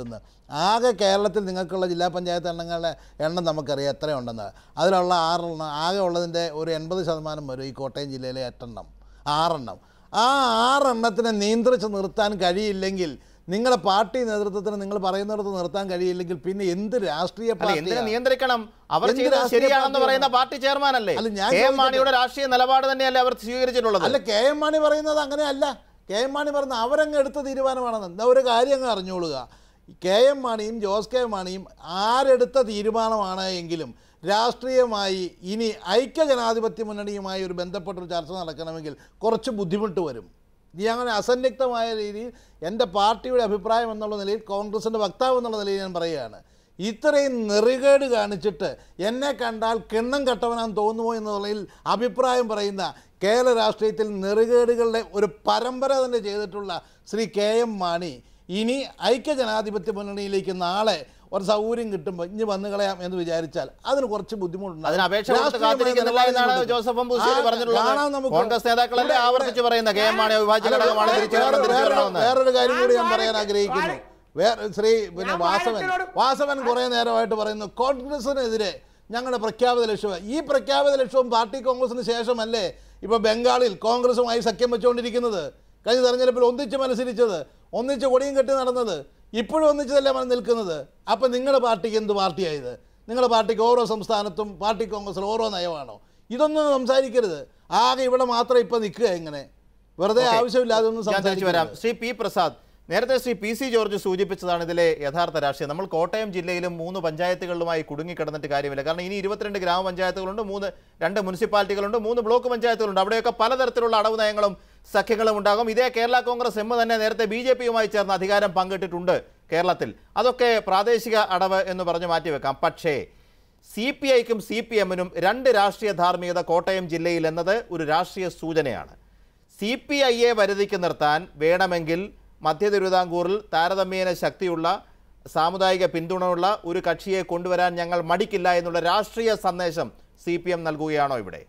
ആകെ കേരളത്തിൽ നിങ്ങൾക്കുള്ള ജില്ലാ പഞ്ചായത്ത് എണ്ണങ്ങളുടെ എണ്ണം നമുക്കറിയാം എത്രയുണ്ടെന്ന് അതിലുള്ള ആറെണ്ണം ആകെ ഉള്ളതിൻ്റെ ഒരു എൺപത് ശതമാനം വരും ഈ കോട്ടയം ജില്ലയിലെ എട്ടെണ്ണം ആറെണ്ണം ആ ആറെണ്ണത്തിനെ നിയന്ത്രിച്ച് നിർത്താൻ കഴിയില്ലെങ്കിൽ നിങ്ങളുടെ പാർട്ടി നേതൃത്വത്തിന് നിങ്ങൾ പറയുന്നിടത്ത് നിർത്താൻ കഴിയില്ലെങ്കിൽ പിന്നെ എന്ത് രാഷ്ട്രീയ അല്ല എന്തിനെ പാർട്ടിയാണ്? നിയന്ത്രിക്കണം അവർ എന്ത് ചെയ്തത് രാഷ്ട്രീയ ശരിയാണെന്ന് പറയുന്ന പാർട്ടിയാണ്? പാർട്ടി ചെയർമാൻ അല്ലേ അല്ല, ഞാൻ കെ എം ചോദിക്കട്ടെ. മാണിയുടെ രാഷ്ട്രീയ നിലപാട് തന്നെയല്ലേ അവർ സ്വീകരിച്ചിട്ടുള്ളത് അല്ല കെ എം മാണി പറയുന്നത് അങ്ങനെയല്ല കെ എം മാണി പറയുന്നത് അവരങ്ങ് എടുത്ത തീരുമാനമാണെന്ന് എന്താ ഒരു കാര്യം അങ്ങ് അറിഞ്ഞോളുക കെ എം മാണിയും ജോസ് കെ മാണിയും ആരെടുത്ത തീരുമാനമാണ് എങ്കിലും രാഷ്ട്രീയമായി ഇനി ഐക്യ ജനാധിപത്യ മുന്നണിയുമായി ഒരു ബന്ധപ്പെട്ടൊരു ചർച്ച നടക്കണമെങ്കിൽ കുറച്ച് ബുദ്ധിമുട്ട് വരും ഈ അങ്ങനെ അസന്നിഗ്ധമായ രീതിയിൽ എൻ്റെ പാർട്ടിയുടെ അഭിപ്രായം എന്നുള്ള നിലയിൽ കോൺഗ്രസിൻ്റെ വക്താവ് എന്നുള്ള നിലയിൽ ഞാൻ പറയുകയാണ് ഇത്രയും നെറികേട് കാണിച്ചിട്ട് എന്നെ കണ്ടാൽ കിണ്ണം കെട്ടവനാൻ തോന്നുമോ എന്നുള്ളതിൽ അഭിപ്രായം പറയുന്ന കേരള രാഷ്ട്രീയത്തിൽ നെറികേടുകളുടെ ഒരു പരമ്പര തന്നെ ചെയ്തിട്ടുള്ള ശ്രീ കെ എം മാണി ഇനി ഐക്യ ജനാധിപത്യ മുന്നണിയിലേക്ക് നാളെ ഒരു സൗകര്യം കിട്ടുമ്പോൾ ഇനി വന്നു കളയാം എന്ന് വിചാരിച്ചാൽ അതിന് കുറച്ച് ബുദ്ധിമുട്ടുണ്ട് അതിന് അപേക്ഷ കൊടുത്ത് കാത്തിരിക്കുന്നില്ല എന്നാണ് ജോസഫ് അമ്പൂശ്ശേരി പറഞ്ഞിട്ടുള്ളത് കോൺഗ്രസ് നേതാക്കളല്ലേ ആവർത്തിച്ച് പറയുന്ന കെ എം മാണി അവിഭാജ്യ ഘടകമാണ് തിരിച്ചു വരണം, തിരിച്ചു വരണമെന്ന് വേറൊരു കാര്യം കൂടി ഞാൻ പറയാൻ ആഗ്രഹിക്കുന്നു വേറെ ശ്രീ പിന്നെ ഞാൻ വാസവൻ വാഴക്കനോട് വാസവൻ കുറേ നേരമായിട്ട് പറയുന്നു കോൺഗ്രസിനെതിരെ ഞങ്ങളുടെ പ്രഖ്യാപിത ലക്ഷ്യം ഈ പ്രഖ്യാപിത ലക്ഷ്യവും പാർട്ടി കോൺഗ്രസിന് ശേഷമല്ലേ ഇപ്പോൾ ബംഗാളിൽ കോൺഗ്രസുമായി സഖ്യം വെച്ചുകൊണ്ടിരിക്കുന്നത് കഴിഞ്ഞ തെരഞ്ഞെടുപ്പിൽ ഒന്നിച്ച് മത്സരിച്ചത് ഒന്നിച്ച് കൊടിയും കെട്ടി നടന്നത് ഇപ്പോഴും ഒന്നിച്ചതല്ലേ മന നിൽക്കുന്നത് അപ്പം നിങ്ങളുടെ പാർട്ടിക്ക് എന്ത് പാർട്ടിയായത് നിങ്ങളുടെ പാർട്ടിക്ക് ഓരോ സംസ്ഥാനത്തും പാർട്ടി കോൺഗ്രസിൽ ഓരോ നയമാണോ ഇതൊന്നും സംസാരിക്കരുത് ആകെ ഇവിടെ മാത്രം ഇപ്പം നിൽക്കുക ഇങ്ങനെ വെറുതെ ഓക്കേ. ആവശ്യമില്ലാതെ ഒന്നും ഞാൻ തിരിച്ചു വരാം സംസാരിക്കരുത് ശ്രീ പി പ്രസാദ് നേരത്തെ ശ്രീ പി സി ജോർജ് സൂചിപ്പിച്ചതാണ് ഇതിലെ യഥാർത്ഥ രാഷ്ട്രീയം നമ്മൾ കോട്ടയം ജില്ലയിലും മൂന്ന് പഞ്ചായത്തുകളിലുമായി കുടുങ്ങിക്കിടന്നിട്ട് കാര്യമില്ല കാരണം ഇനി ഇരുപത്തിരണ്ട് ഗ്രാമപഞ്ചായത്തുകളുണ്ട് മൂന്ന് രണ്ട് മുനിസിപ്പാലിറ്റികളുണ്ട് മൂന്ന് ബ്ലോക്ക് പഞ്ചായത്തുകളുണ്ട് അവിടെയൊക്കെ പലതരത്തിലുള്ള അടവ് നയങ്ങളും സഖ്യങ്ങളും ഉണ്ടാകും ഇതേ കേരള കോൺഗ്രസ് എം തന്നെ നേരത്തെ ബി ജെ പിയുമായി ചേർന്ന് അധികാരം പങ്കിട്ടിട്ടുണ്ട് കേരളത്തിൽ അതൊക്കെ പ്രാദേശിക അടവ് എന്ന് പറഞ്ഞ് മാറ്റിവെക്കാം പക്ഷേ സി പി ഐക്കും സി പി എമ്മിനും രണ്ട് രാഷ്ട്രീയ ധാർമ്മികത കോട്ടയം ജില്ലയിൽ എന്നത് ഒരു രാഷ്ട്രീയ സൂചനയാണ് സി പി ഐയെ വരുതിക്ക് നിർത്താൻ വേണമെങ്കിൽ മധ്യ തിരുവിതാംകൂറിൽ താരതമ്യേന ശക്തിയുള്ള സാമുദായിക പിന്തുണയുള്ള ഒരു കക്ഷിയെ കൊണ്ടുവരാൻ ഞങ്ങൾ മടിക്കില്ല എന്നുള്ള രാഷ്ട്രീയ സന്ദേശം സി പി എം നൽകുകയാണോ ഇവിടെ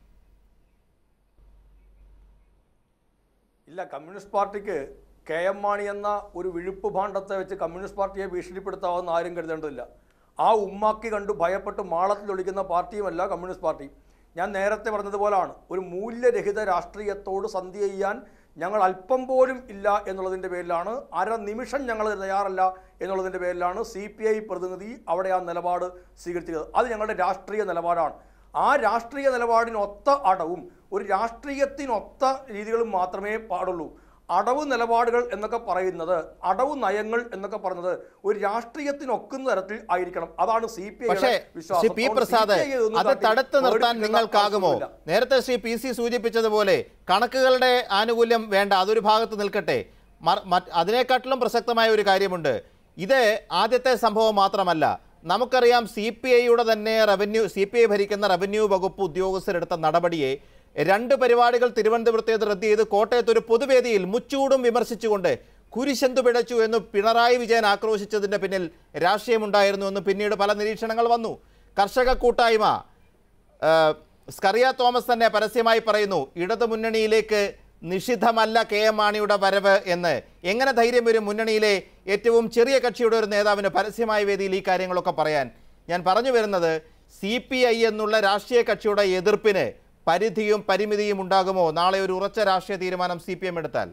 ഇല്ല കമ്മ്യൂണിസ്റ്റ് പാർട്ടിക്ക് കെ എം മാണി എന്ന ഒരു വിഴുപ്പ് ഭാണ്ഡത്തെ വെച്ച് കമ്മ്യൂണിസ്റ്റ് പാർട്ടിയെ ഭീഷണിപ്പെടുത്താമെന്ന് ആരും കരുതേണ്ടതില്ല ആ ഉമ്മാക്കി കണ്ടു ഭയപ്പെട്ട് മാളത്തിൽ ഒളിക്കുന്ന പാർട്ടിയുമല്ല കമ്മ്യൂണിസ്റ്റ് പാർട്ടി ഞാൻ നേരത്തെ പറഞ്ഞതുപോലാണ് ഒരു മൂല്യരഹിത രാഷ്ട്രീയത്തോട് സന്ധി ചെയ്യാൻ ഞങ്ങൾ അല്പം പോലും ഇല്ല എന്നുള്ളതിൻ്റെ പേരിലാണ് അര നിമിഷം ഞങ്ങൾ തയ്യാറല്ല എന്നുള്ളതിൻ്റെ പേരിലാണ് സി പി ഐ പ്രതിനിധി അവിടെ ആ നിലപാട് സ്വീകരിച്ചത് അത് ഞങ്ങളുടെ രാഷ്ട്രീയ നിലപാടാണ് ആ രാഷ്ട്രീയ നിലപാടിനൊത്ത അടവും ഒരു രാഷ്ട്രീയത്തിനൊത്ത രീതികളും മാത്രമേ പാടുള്ളൂ അടവ് നിലപാടുകൾ എന്നൊക്കെ പറയുന്നത് അടവ് നയങ്ങൾ എന്നൊക്കെ പറയുന്നത് ഒരു രാഷ്ട്രീയത്തിനൊക്കുന്ന തരത്തിൽ ആയിരിക്കണം അതാണ് സി പി പക്ഷേ ശ്രീ പി പ്രസാദ് അത് തടുത്തു നിർത്താൻ നിങ്ങൾക്കാകുമോ നേരത്തെ ശ്രീ പി സി സൂചിപ്പിച്ചതുപോലെ കണക്കുകളുടെ ആനുകൂല്യം വേണ്ട അതൊരു ഭാഗത്ത് നിൽക്കട്ടെ മർ- മറ്റ് അതിനെക്കാട്ടിലും പ്രസക്തമായ ഒരു കാര്യമുണ്ട് ഇത് ആദ്യത്തെ സംഭവം മാത്രമല്ല നമുക്കറിയാം സി പി ഐയുടെ തന്നെ റവന്യൂ സി പി ഐ ഭരിക്കുന്ന റവന്യൂ വകുപ്പ് ഉദ്യോഗസ്ഥരെടുത്ത നടപടിയെ രണ്ട് പരിപാടികൾ തിരുവനന്തപുരത്തേത് റദ്ദ് ചെയ്ത് കോട്ടയത്ത് ഒരു പൊതുവേദിയിൽ മുച്ചൂടും വിമർശിച്ചുകൊണ്ട് കുരിശന്തു പിഴച്ചു എന്ന് പിണറായി വിജയൻ ആക്രോശിച്ചതിന്റെ പിന്നിൽ രാഷ്ട്രീയമുണ്ടായിരുന്നു എന്ന് പിന്നീട് പല നിരീക്ഷണങ്ങൾ വന്നു കർഷക കൂട്ടായ്മ ആ, സ്കറിയ തോമസ് തന്നെ പരസ്യമായി പറയുന്നു ഇടതു മുന്നണിയിലേക്ക് നിഷിദ്ധമല്ല കെ എം മാണിയുടെ വരവ് എന്ന് എങ്ങനെ ധൈര്യം വരും മുന്നണിയിലെ ഏറ്റവും ചെറിയ കക്ഷിയുടെ ഒരു നേതാവിന് പരസ്യമായ വേദിയിൽ ഈ കാര്യങ്ങളൊക്കെ പറയാൻ ഞാൻ പറഞ്ഞു വരുന്നത് സി പി ഐ എന്നുള്ള രാഷ്ട്രീയ കക്ഷിയുടെ എതിർപ്പിന് പരിധിയും പരിമിതിയും ഉണ്ടാകുമോ നാളെ ഒരു ഉറച്ച രാഷ്ട്രീയ തീരുമാനം സി പി എം എടുത്താൽ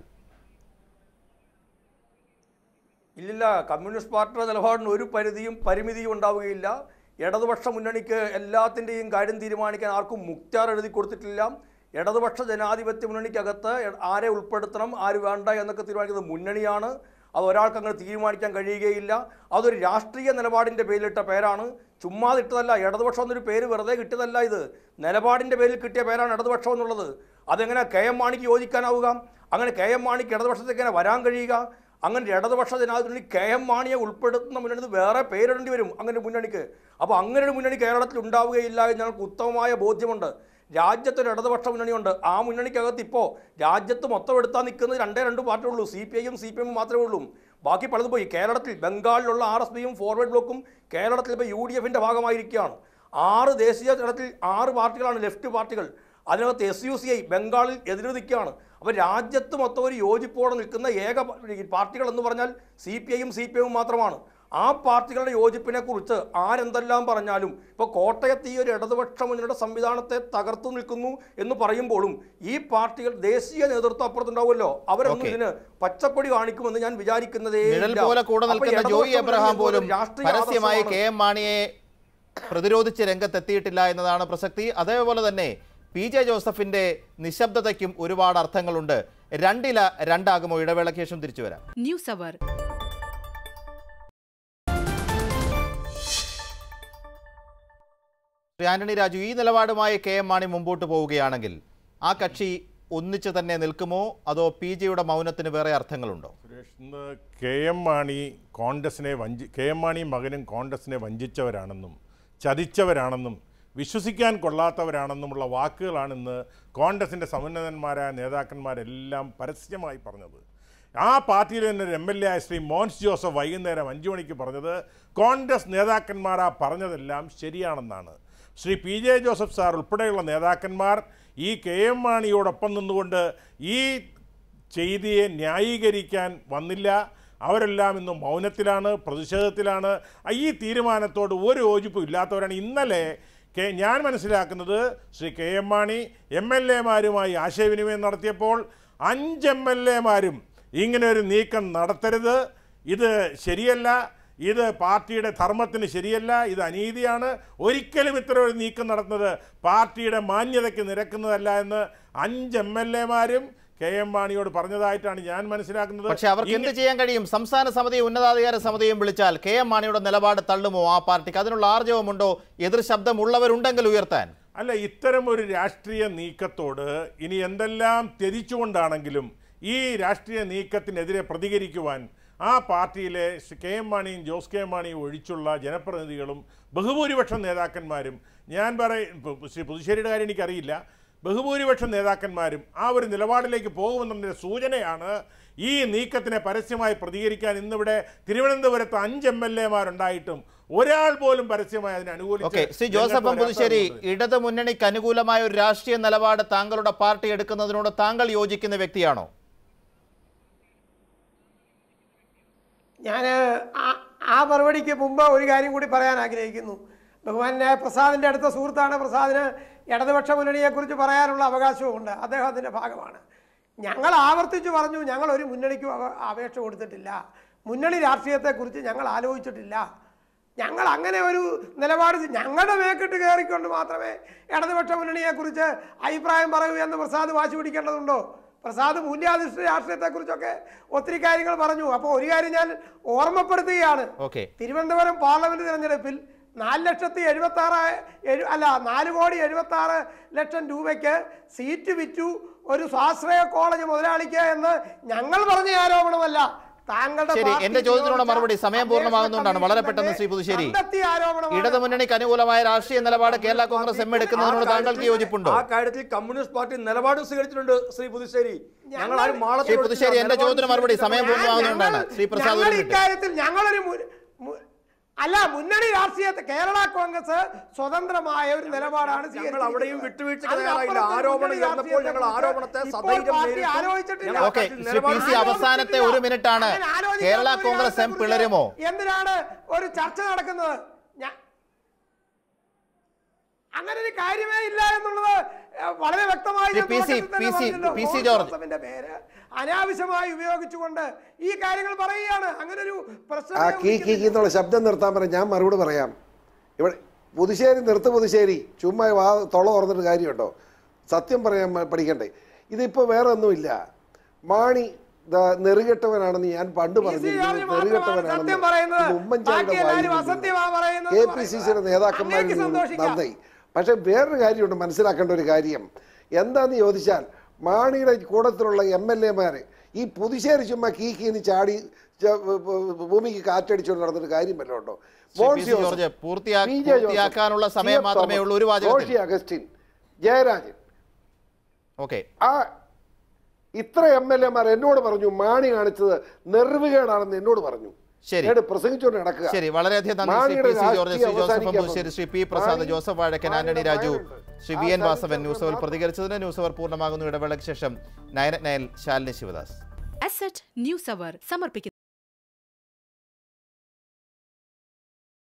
ഇല്ലില്ല കമ്മ്യൂണിസ്റ്റ് പാർട്ടിയുടെ നിലപാടിന് ഒരു പരിധിയും പരിമിതിയും ഉണ്ടാവുകയില്ല ഇടതുപക്ഷ മുന്നണിക്ക് എല്ലാത്തിൻ്റെയും കാര്യം തീരുമാനിക്കാൻ ആർക്കും മുക്താർ എഴുതി കൊടുത്തിട്ടില്ല ഇടതുപക്ഷ ജനാധിപത്യ മുന്നണിക്കകത്ത് എ- ആരെ ഉൾപ്പെടുത്തണം ആര് വേണ്ട എന്നൊക്കെ തീരുമാനിക്കുന്നത് മുന്നണിയാണ് അത് ഒരാൾക്ക് അങ്ങനെ തീരുമാനിക്കാൻ കഴിയുകയില്ല അതൊരു രാഷ്ട്രീയ നിലപാടിൻ്റെ പേരിലിട്ട പേരാണ് ചുമ്മാതെ ഇട്ടതല്ല ഇടതുപക്ഷം എന്നൊരു പേര് വെറുതെ കിട്ടിയതല്ല ഇത് നിലപാടിൻ്റെ പേരിൽ കിട്ടിയ പേരാണ് ഇടതുപക്ഷം എന്നുള്ളത് അതെങ്ങനെ കെ എം മാണിക്ക് യോജിക്കാനാവുക അങ്ങനെ കെ എം മാണിക്ക് ഇടതുപക്ഷത്തേക്ക് എങ്ങനെ വരാൻ കഴിയുക അങ്ങനെ ഇടതുപക്ഷ ജനാധിപത്യ കെ എം മാണിയെ ഉൾപ്പെടുത്തുന്ന മുന്നണി വേറെ പേരിടേണ്ടി വരും അങ്ങനെ ഒരു മുന്നണിക്ക് അപ്പോൾ അങ്ങനെ ഒരു മുന്നണി കേരളത്തിൽ ഉണ്ടാവുകയില്ല എന്ന് ഞങ്ങൾക്ക് ഉത്തമമായ ബോധ്യമുണ്ട് രാജ്യത്തൊരു ഇടതുപക്ഷ മുന്നണിയുണ്ട് ആ മുന്നണിക്കകത്ത് ഇപ്പോൾ രാജ്യത്ത് മൊത്തം എടുത്താൽ നിൽക്കുന്നത് രണ്ടേ രണ്ട് പാർട്ടിയേ ഉള്ളൂ സി പി ഐയും സി പി എമ്മും മാത്രമേ ഉള്ളൂ ബാക്കി പലതും പോയി കേരളത്തിൽ ബംഗാളിലുള്ള ആർ എസ് പിയും ഫോർവേഡ് ബ്ലോക്കും കേരളത്തിൽ ഇപ്പോൾ യു ഡി എഫിൻ്റെ ഭാഗമായിരിക്കുകയാണ് ആറ് ദേശീയ തലത്തിൽ ആറ് പാർട്ടികളാണ് ലെഫ്റ്റ് പാർട്ടികൾ അതിനകത്ത് എസ് യു സി ഐ ബംഗാളിൽ എതിര് നിൽക്കുകയാണ് അപ്പോൾ രാജ്യത്ത് മൊത്തം ഒരു യോജിപ്പോടെ നിൽക്കുന്ന ഏക പ- ഈ പാർട്ടികൾ എന്ന് പറഞ്ഞാൽ സി പി ഐയും സി പി എമ്മും മാത്രമാണ് ആ പാർട്ടികളുടെ യോജിപ്പിനെ കുറിച്ച് ആരെന്തെല്ലാം പറഞ്ഞാലും ഇപ്പോൾ കോട്ടയത്ത് ഈ ഒരു ഇടതുപക്ഷ മുന്നണിയുടെ സംവിധാനത്തെ തകർത്തു നിൽക്കുന്നു എന്ന് പറയുമ്പോഴും ഈ പാർട്ടികൾ ദേശീയ നേതൃത്വം അപ്പുറത്തുണ്ടാവുമല്ലോ അവരൊന്നും Okay. ഇതിന് പച്ചപ്പൊടി കാണിക്കുമെന്ന് ഞാൻ വിചാരിക്കുന്നതേ നിഴൽ ഇല്ല. പോലെ കൂടെ അപ്പോൾ നിൽക്കുന്ന ഇടതുപക്ഷ ജോയി എബ്രഹാം മുന്നണി പോലും ഒരു രാഷ്ട്രീയ പരസ്യമായി ആദർശമാണ്. കെ എം മാണിയെ പ്രതിരോധിച്ച് രംഗത്തെത്തിയിട്ടില്ല എന്നതാണ് പ്രസക്തി അതേപോലെ തന്നെ പി ജെ ജോസഫിന്റെ നിശബ്ദതയ്ക്കും ഒരുപാട് അർത്ഥങ്ങളുണ്ട് രണ്ടില രണ്ടാകുമോ ഇടവേളയ്ക്ക് ശേഷം തിരിച്ചു വരാം news hour Shri Antony Raju ഈ നിലപാടുമായി കെ എം മാണി മുമ്പോട്ട് പോവുകയാണെങ്കിൽ ആ കക്ഷി ഒന്നിച്ചു തന്നെ നിൽക്കുമോ അതോ പി ജിയുടെ മൗനത്തിന് വേറെ അർത്ഥങ്ങളുണ്ടോ സുരേഷ് ഇന്ന് കെ എം മാണി കോൺഗ്രസിനെ വഞ്ചി കെ എം മാണിയും മകനും കോൺഗ്രസിനെ വഞ്ചിച്ചവരാണെന്നും ചതിച്ചവരാണെന്നും വിശ്വസിക്കാൻ കൊള്ളാത്തവരാണെന്നുമുള്ള വാക്കുകളാണ് ഇന്ന് കോൺഗ്രസിൻ്റെ സമുന്നതന്മാരായ നേതാക്കന്മാരെല്ലാം പരസ്യമായി പറഞ്ഞത് ആ പാർട്ടിയിൽ തന്നെ ഒരു എം എൽ എ ആയ ശ്രീ മോൻസ് ജോസഫ് വൈകുന്നേരം അഞ്ചു മണിക്ക് പറഞ്ഞത് കോൺഗ്രസ് നേതാക്കന്മാർ ആ പറഞ്ഞതെല്ലാം ശരിയാണെന്നാണ് Shri P J Joseph sir ഉൾപ്പെടെയുള്ള നേതാക്കന്മാർ ഈ കെ എം മാണിയോടൊപ്പം നിന്നുകൊണ്ട് ഈ ചെയ്തിയെ ന്യായീകരിക്കാൻ വന്നില്ല അവരെല്ലാം ഇന്ന് മൗനത്തിലാണ് പ്രതിഷേധത്തിലാണ് ഈ തീരുമാനത്തോട് ഒരു യോജിപ്പും ഇല്ലാത്തവരാണ് ഇന്നലെ കെ ഞാൻ മനസ്സിലാക്കുന്നത് Shri K M Mani M L എമാരുമായി ആശയവിനിമയം നടത്തിയപ്പോൾ അഞ്ച് എം എൽ എമാരും ഇങ്ങനെ ഒരു നീക്കം നടത്തരുത് ഇത് ശരിയല്ല ഇത് പാർട്ടിയുടെ ധർമ്മത്തിന് ശരിയല്ല ഇത് അനീതിയാണ് ഒരിക്കലും ഇത്തരം ഒരു നീക്കം നടത്തുന്നത് പാർട്ടിയുടെ മാന്യതയ്ക്ക് നിരക്കുന്നതല്ല എന്ന് അഞ്ച് എം എൽ എമാരും കെ എം മാണിയോട് പറഞ്ഞതായിട്ടാണ് ഞാൻ മനസ്സിലാക്കുന്നത് പക്ഷെ അവർക്ക് എന്ത് ഇങ്ങ- ചെയ്യാൻ കഴിയും സംസ്ഥാന സമിതിയും ഉന്നതാധികാര സമിതിയും വിളിച്ചാൽ കെ എം മാണിയുടെ നിലപാട് തള്ളുമോ ആ പാർട്ടിക്ക് അതിനുള്ള ആർജവമുണ്ടോ എതിർ ശബ്ദമുള്ളവരുണ്ടെങ്കിൽ ഉയർത്താൻ അല്ല ഇത്തരം ഒരു രാഷ്ട്രീയ നീക്കത്തോട് ഇനി എന്തെല്ലാം ത്യജിച്ചുകൊണ്ടാണെങ്കിലും ഈ രാഷ്ട്രീയ നീക്കത്തിനെതിരെ പ്രതികരിക്കുവാൻ ആ പാർട്ടിയിലെ ശ്രീ കെ എം മാണിയും ജോസ് കെ എം മാണിയും ഒഴിച്ചുള്ള ജനപ്രതിനിധികളും ബഹുഭൂരിപക്ഷം നേതാക്കന്മാരും ഞാൻ പറയും ശ്രീ പുതുശ്ശേരിയുടെ കാര്യം എനിക്കറിയില്ല ബഹുഭൂരിപക്ഷം നേതാക്കന്മാരും ആ ഒരു നിലപാടിലേക്ക് പോകുമെന്നതിൻ്റെ സൂചനയാണ് ഈ നീക്കത്തിനെ പരസ്യമായി പ്രതികരിക്കാൻ ഇന്നിവിടെ തിരുവനന്തപുരത്ത് അഞ്ച് എം എൽ എമാരുണ്ടായിട്ടും ഒരാൾ പോലും പരസ്യമായി അതിനെ ഓക്കെ അനുകൂലിച്ച് ശ്രീ ജോസഫ് രംഗത്ത് പുതുശ്ശേരി വരാത്തത് ഇടത് മുന്നണിക്ക് അനുകൂലമായ ഒരു രാഷ്ട്രീയ നിലപാട് താങ്കളുടെ പാർട്ടി എടുക്കുന്നതിനോട് താങ്കൾ യോജിക്കുന്ന വ്യക്തിയാണോ ഞാൻ ആ മറുപടിക്ക് മുമ്പ് ഒരു കാര്യം കൂടി പറയാൻ ആഗ്രഹിക്കുന്നു ബഹുമാനായ പ്രസാദിൻ്റെ അടുത്ത സുഹൃത്താണ് പ്രസാദിന് ഇടതുപക്ഷ മുന്നണിയെക്കുറിച്ച് പറയാനുള്ള അവകാശവുമുണ്ട് അദ്ദേഹം അതിൻ്റെ ഭാഗമാണ് ഞങ്ങൾ ആവർത്തിച്ചു പറഞ്ഞു ഞങ്ങൾ ഒരു മുന്നണിക്കും അവ- അപേക്ഷ കൊടുത്തിട്ടില്ല മുന്നണി രാഷ്ട്രീയത്തെക്കുറിച്ച് ഞങ്ങൾ ആലോചിച്ചിട്ടില്ല ഞങ്ങൾ അങ്ങനെ ഒരു നിലപാട് ഞങ്ങളുടെ മേക്കിട്ട് കയറിക്കൊണ്ട് മാത്രമേ ഇടതുപക്ഷ മുന്നണിയെക്കുറിച്ച് അഭിപ്രായം പറയൂ എന്ന് പ്രസാദ് വാശി പിടിക്കേണ്ടതുണ്ടോ പ്രസാദ് മൂല്യാധിഷ്ഠിത രാഷ്ട്രീയത്തെക്കുറിച്ചൊക്കെ ഒത്തിരി കാര്യങ്ങൾ പറഞ്ഞു അപ്പോൾ ഒരു കാര്യം ഞാൻ ഓർമ്മപ്പെടുത്തുകയാണ് ഓക്കെ തിരുവനന്തപുരം പാർലമെന്റ് തെരഞ്ഞെടുപ്പിൽ നാല് ലക്ഷത്തി എഴുപത്തി ആറ് എഴു- അല്ല നാല് കോടി എഴുപത്തി ആറ് ലക്ഷം രൂപയ്ക്ക് സീറ്റ് വിറ്റു ഒരു സ്വാശ്രയ കോളേജ് മുതലാളിക്ക് എന്ന് ഞങ്ങൾ പറഞ്ഞ ആരോപണമല്ല താങ്കളുടെ ശരി പാർട്ടി എന്റെ ചോദ്യത്തിനുള്ള നിയോഗിച്ച മറുപടി സമയം പൂർണ്ണമാകുന്നതുകൊണ്ടാണ് വളരെ അന്വേഷണ പെട്ടെന്ന് ശ്രീ പുതുശ്ശേരി കണ്ടെത്തിയ ആരോപണമാണ്. ഇടത് മുന്നണിക്ക് അനുകൂലമായ രാഷ്ട്രീയ നിലപാട് കേരള കോൺഗ്രസ് എം എടുക്കുന്നതിനോട് ആ താങ്കൾക്ക് കാര്യത്തിൽ- യോജിപ്പുണ്ടോ ആ കാര്യത്തിൽ കമ്മ്യൂണിസ്റ്റ് പാർട്ടി നിലപാട് സ്വീകരിച്ചിട്ടുണ്ട് ശ്രീ പുതുശ്ശേരി ഞങ്ങൾ ആരും മാളത്തിൽ ശ്രീ പുതുശ്ശേരി എന്റെ ചോദ്യത്തിന് മറുപടി സമയം ഞാൻ- പൂർണ്ണമാകുന്നതുകൊണ്ടാണ് ഞങ്ങൾ- ശ്രീ പ്രസാദ് ഞങ്ങൾ ഒരു മിനിറ്റ് ഇക്കാര്യത്തിൽ ഞങ്ങളൊരു മു- മു- അല്ല മുന്നണി രാഷ്ട്രീയത്തെ കേരള കോൺഗ്രസ് സ്വതന്ത്രമായ ഒരു നിലപാടാണ് ഞങ്ങൾ അവിടെയും വിട്ടുവീഴ്ചയ്ക്ക് അതിനപ്പുറത്ത് തയ്യാറായില്ല. ആരോപണം മുന്നണി ഉയർന്നപ്പോൾ ഞങ്ങൾ രാഷ്ട്രീയത്തെക്കുറിച്ച് ആരോപണത്തെ ഇപ്പോൾ സധൈര്യം പാർട്ടി നേരിട്ടു. ആലോചിച്ചിട്ടില്ല. ഞങ്ങൾ ഓക്കെ അക്കാര്യത്തിൽ ശ്രീ പി സി നിലപാട് അവസാനത്തെ ഒരു മിനിറ്റ് ആണ് അങ്ങനെ ആലോചിക്കാത്ത കേരള ഒരു കോൺഗ്രസ് എം കാര്യത്തെക്കുറിച്ച് പിളരുമോ എന്തിനാണ് ഒരു ചർച്ച നടക്കുന്നത് ഞാ- അങ്ങനെ ഒരു കാര്യമേ ഇല്ല എന്നുള്ളത് ഏഹ്, വളരെ വ്യക്തമായി ശ്രീ ഞാൻ പി സി, തുടക്കത്തിൽ തന്നെ പി സി, പറഞ്ഞല്ലോ. P C Mohan George. ജോസഫിന്റെ പേര് അനാവശ്യമായി ഉപയോഗിച്ചുകൊണ്ട് ഈ കാര്യങ്ങൾ പറയുകയാണ് അങ്ങനെ ഒരു പ്രശ്നം ആ കീ കീ കീ എന്നുള്ള ശബ്ദം നിർത്താൻ പറയാം ഞാൻ മറുപടി പറയാം ഇവിടെ പുതുശ്ശേരി നിർത്ത് പുതുശ്ശേരി ചുമ്മാ വാ തൊള തുറന്നിട്ട് കാര്യമുണ്ടോ സത്യം പറയാൻ മ- പഠിക്കണ്ടേ ഇതിപ്പോൾ വേറെ ഒന്നുമില്ല മാണി ദാ നെറുകെട്ടവനാണെന്ന് ഞാൻ പണ്ട് പി. പറഞ്ഞു സി. ജോർജ് മാത്രമാണ് സത്യം പറയുന്നത്. ബാക്കി എല്ലാവരും അസത്യമാ പറയുന്നത് കെ എന്ന് പി സി സിയുടെ പറയുന്നത്. നേതാക്കന്മാരിൽ അങ്ങേക്ക് നിന്ന് സന്തോഷിക്കാം. നന്നായി പക്ഷെ വേറൊരു കാര്യമുണ്ട് മനസ്സിലാക്കേണ്ട ഒരു കാര്യം എന്താന്ന് ചോദിച്ചാൽ മാണിയുടെ കൂടത്തിലുള്ള എം എൽ എമാർ ഈ പുതുശ്ശേരി ചുമ്മാ കീ കീന്ന് ചാടി ച- ഭൂമിക്ക് കാറ്റടിച്ചുകൊണ്ട് നടന്നിട്ട് കാര്യം വല്ലതും ഉണ്ടോ ശ്രീ പി. മോൻസി സി. ജോസഫ്, ജോർജ് പൂർത്തിയാ- പി. ജെ ജോസഫ്, പൂർത്തിയാക്കാനുള്ള സി. സമയം എഫ് മാത്രമേ തോമസ്, ഉള്ളൂ ഒരു വാചകത്തിൽ. റോഷി അഗസ്റ്റിൻ ജയരാജൻ ഓക്കെ ആ ഇത്ര എം എൽ എമാർ എന്നോട് പറഞ്ഞു മാണി കാണിച്ചത് നെറിവുകേടാണെന്ന് എന്നോട് പറഞ്ഞു ശരി. എന്നോട് പ്രസംഗിച്ചുകൊണ്ട് നടക്കുക ശരി വളരെയധികം നന്ദി ശ്രീ മാണിയുടെ പി സി ജോർജ് ശ്രീ രാഷ്ട്രീയം ജോസഫ് അവസാനിക്കാൻ അമ്പൂശ്ശേരി ശ്രീ പി പോകുന്നു. പ്രസാദ് മാണി- ജോസഫ് വാഴക്കൻ ആന്റണി മാണിയുടെ രാജു ഭയമുണ്ട്. ശ്രീ ആ വി എൻ വാസവൻ ചരിത്രം ന്യൂസ് അവർ മാത്രം- പ്രതികരിച്ചതിന് ന്യൂസ് അവർ പൂർണ്ണമാകുന്നു ഇടവേളയ്ക്ക് ശേഷം nine nine Shalini Sivadas asset news അവർ സമർപ്പിക്കുന്നു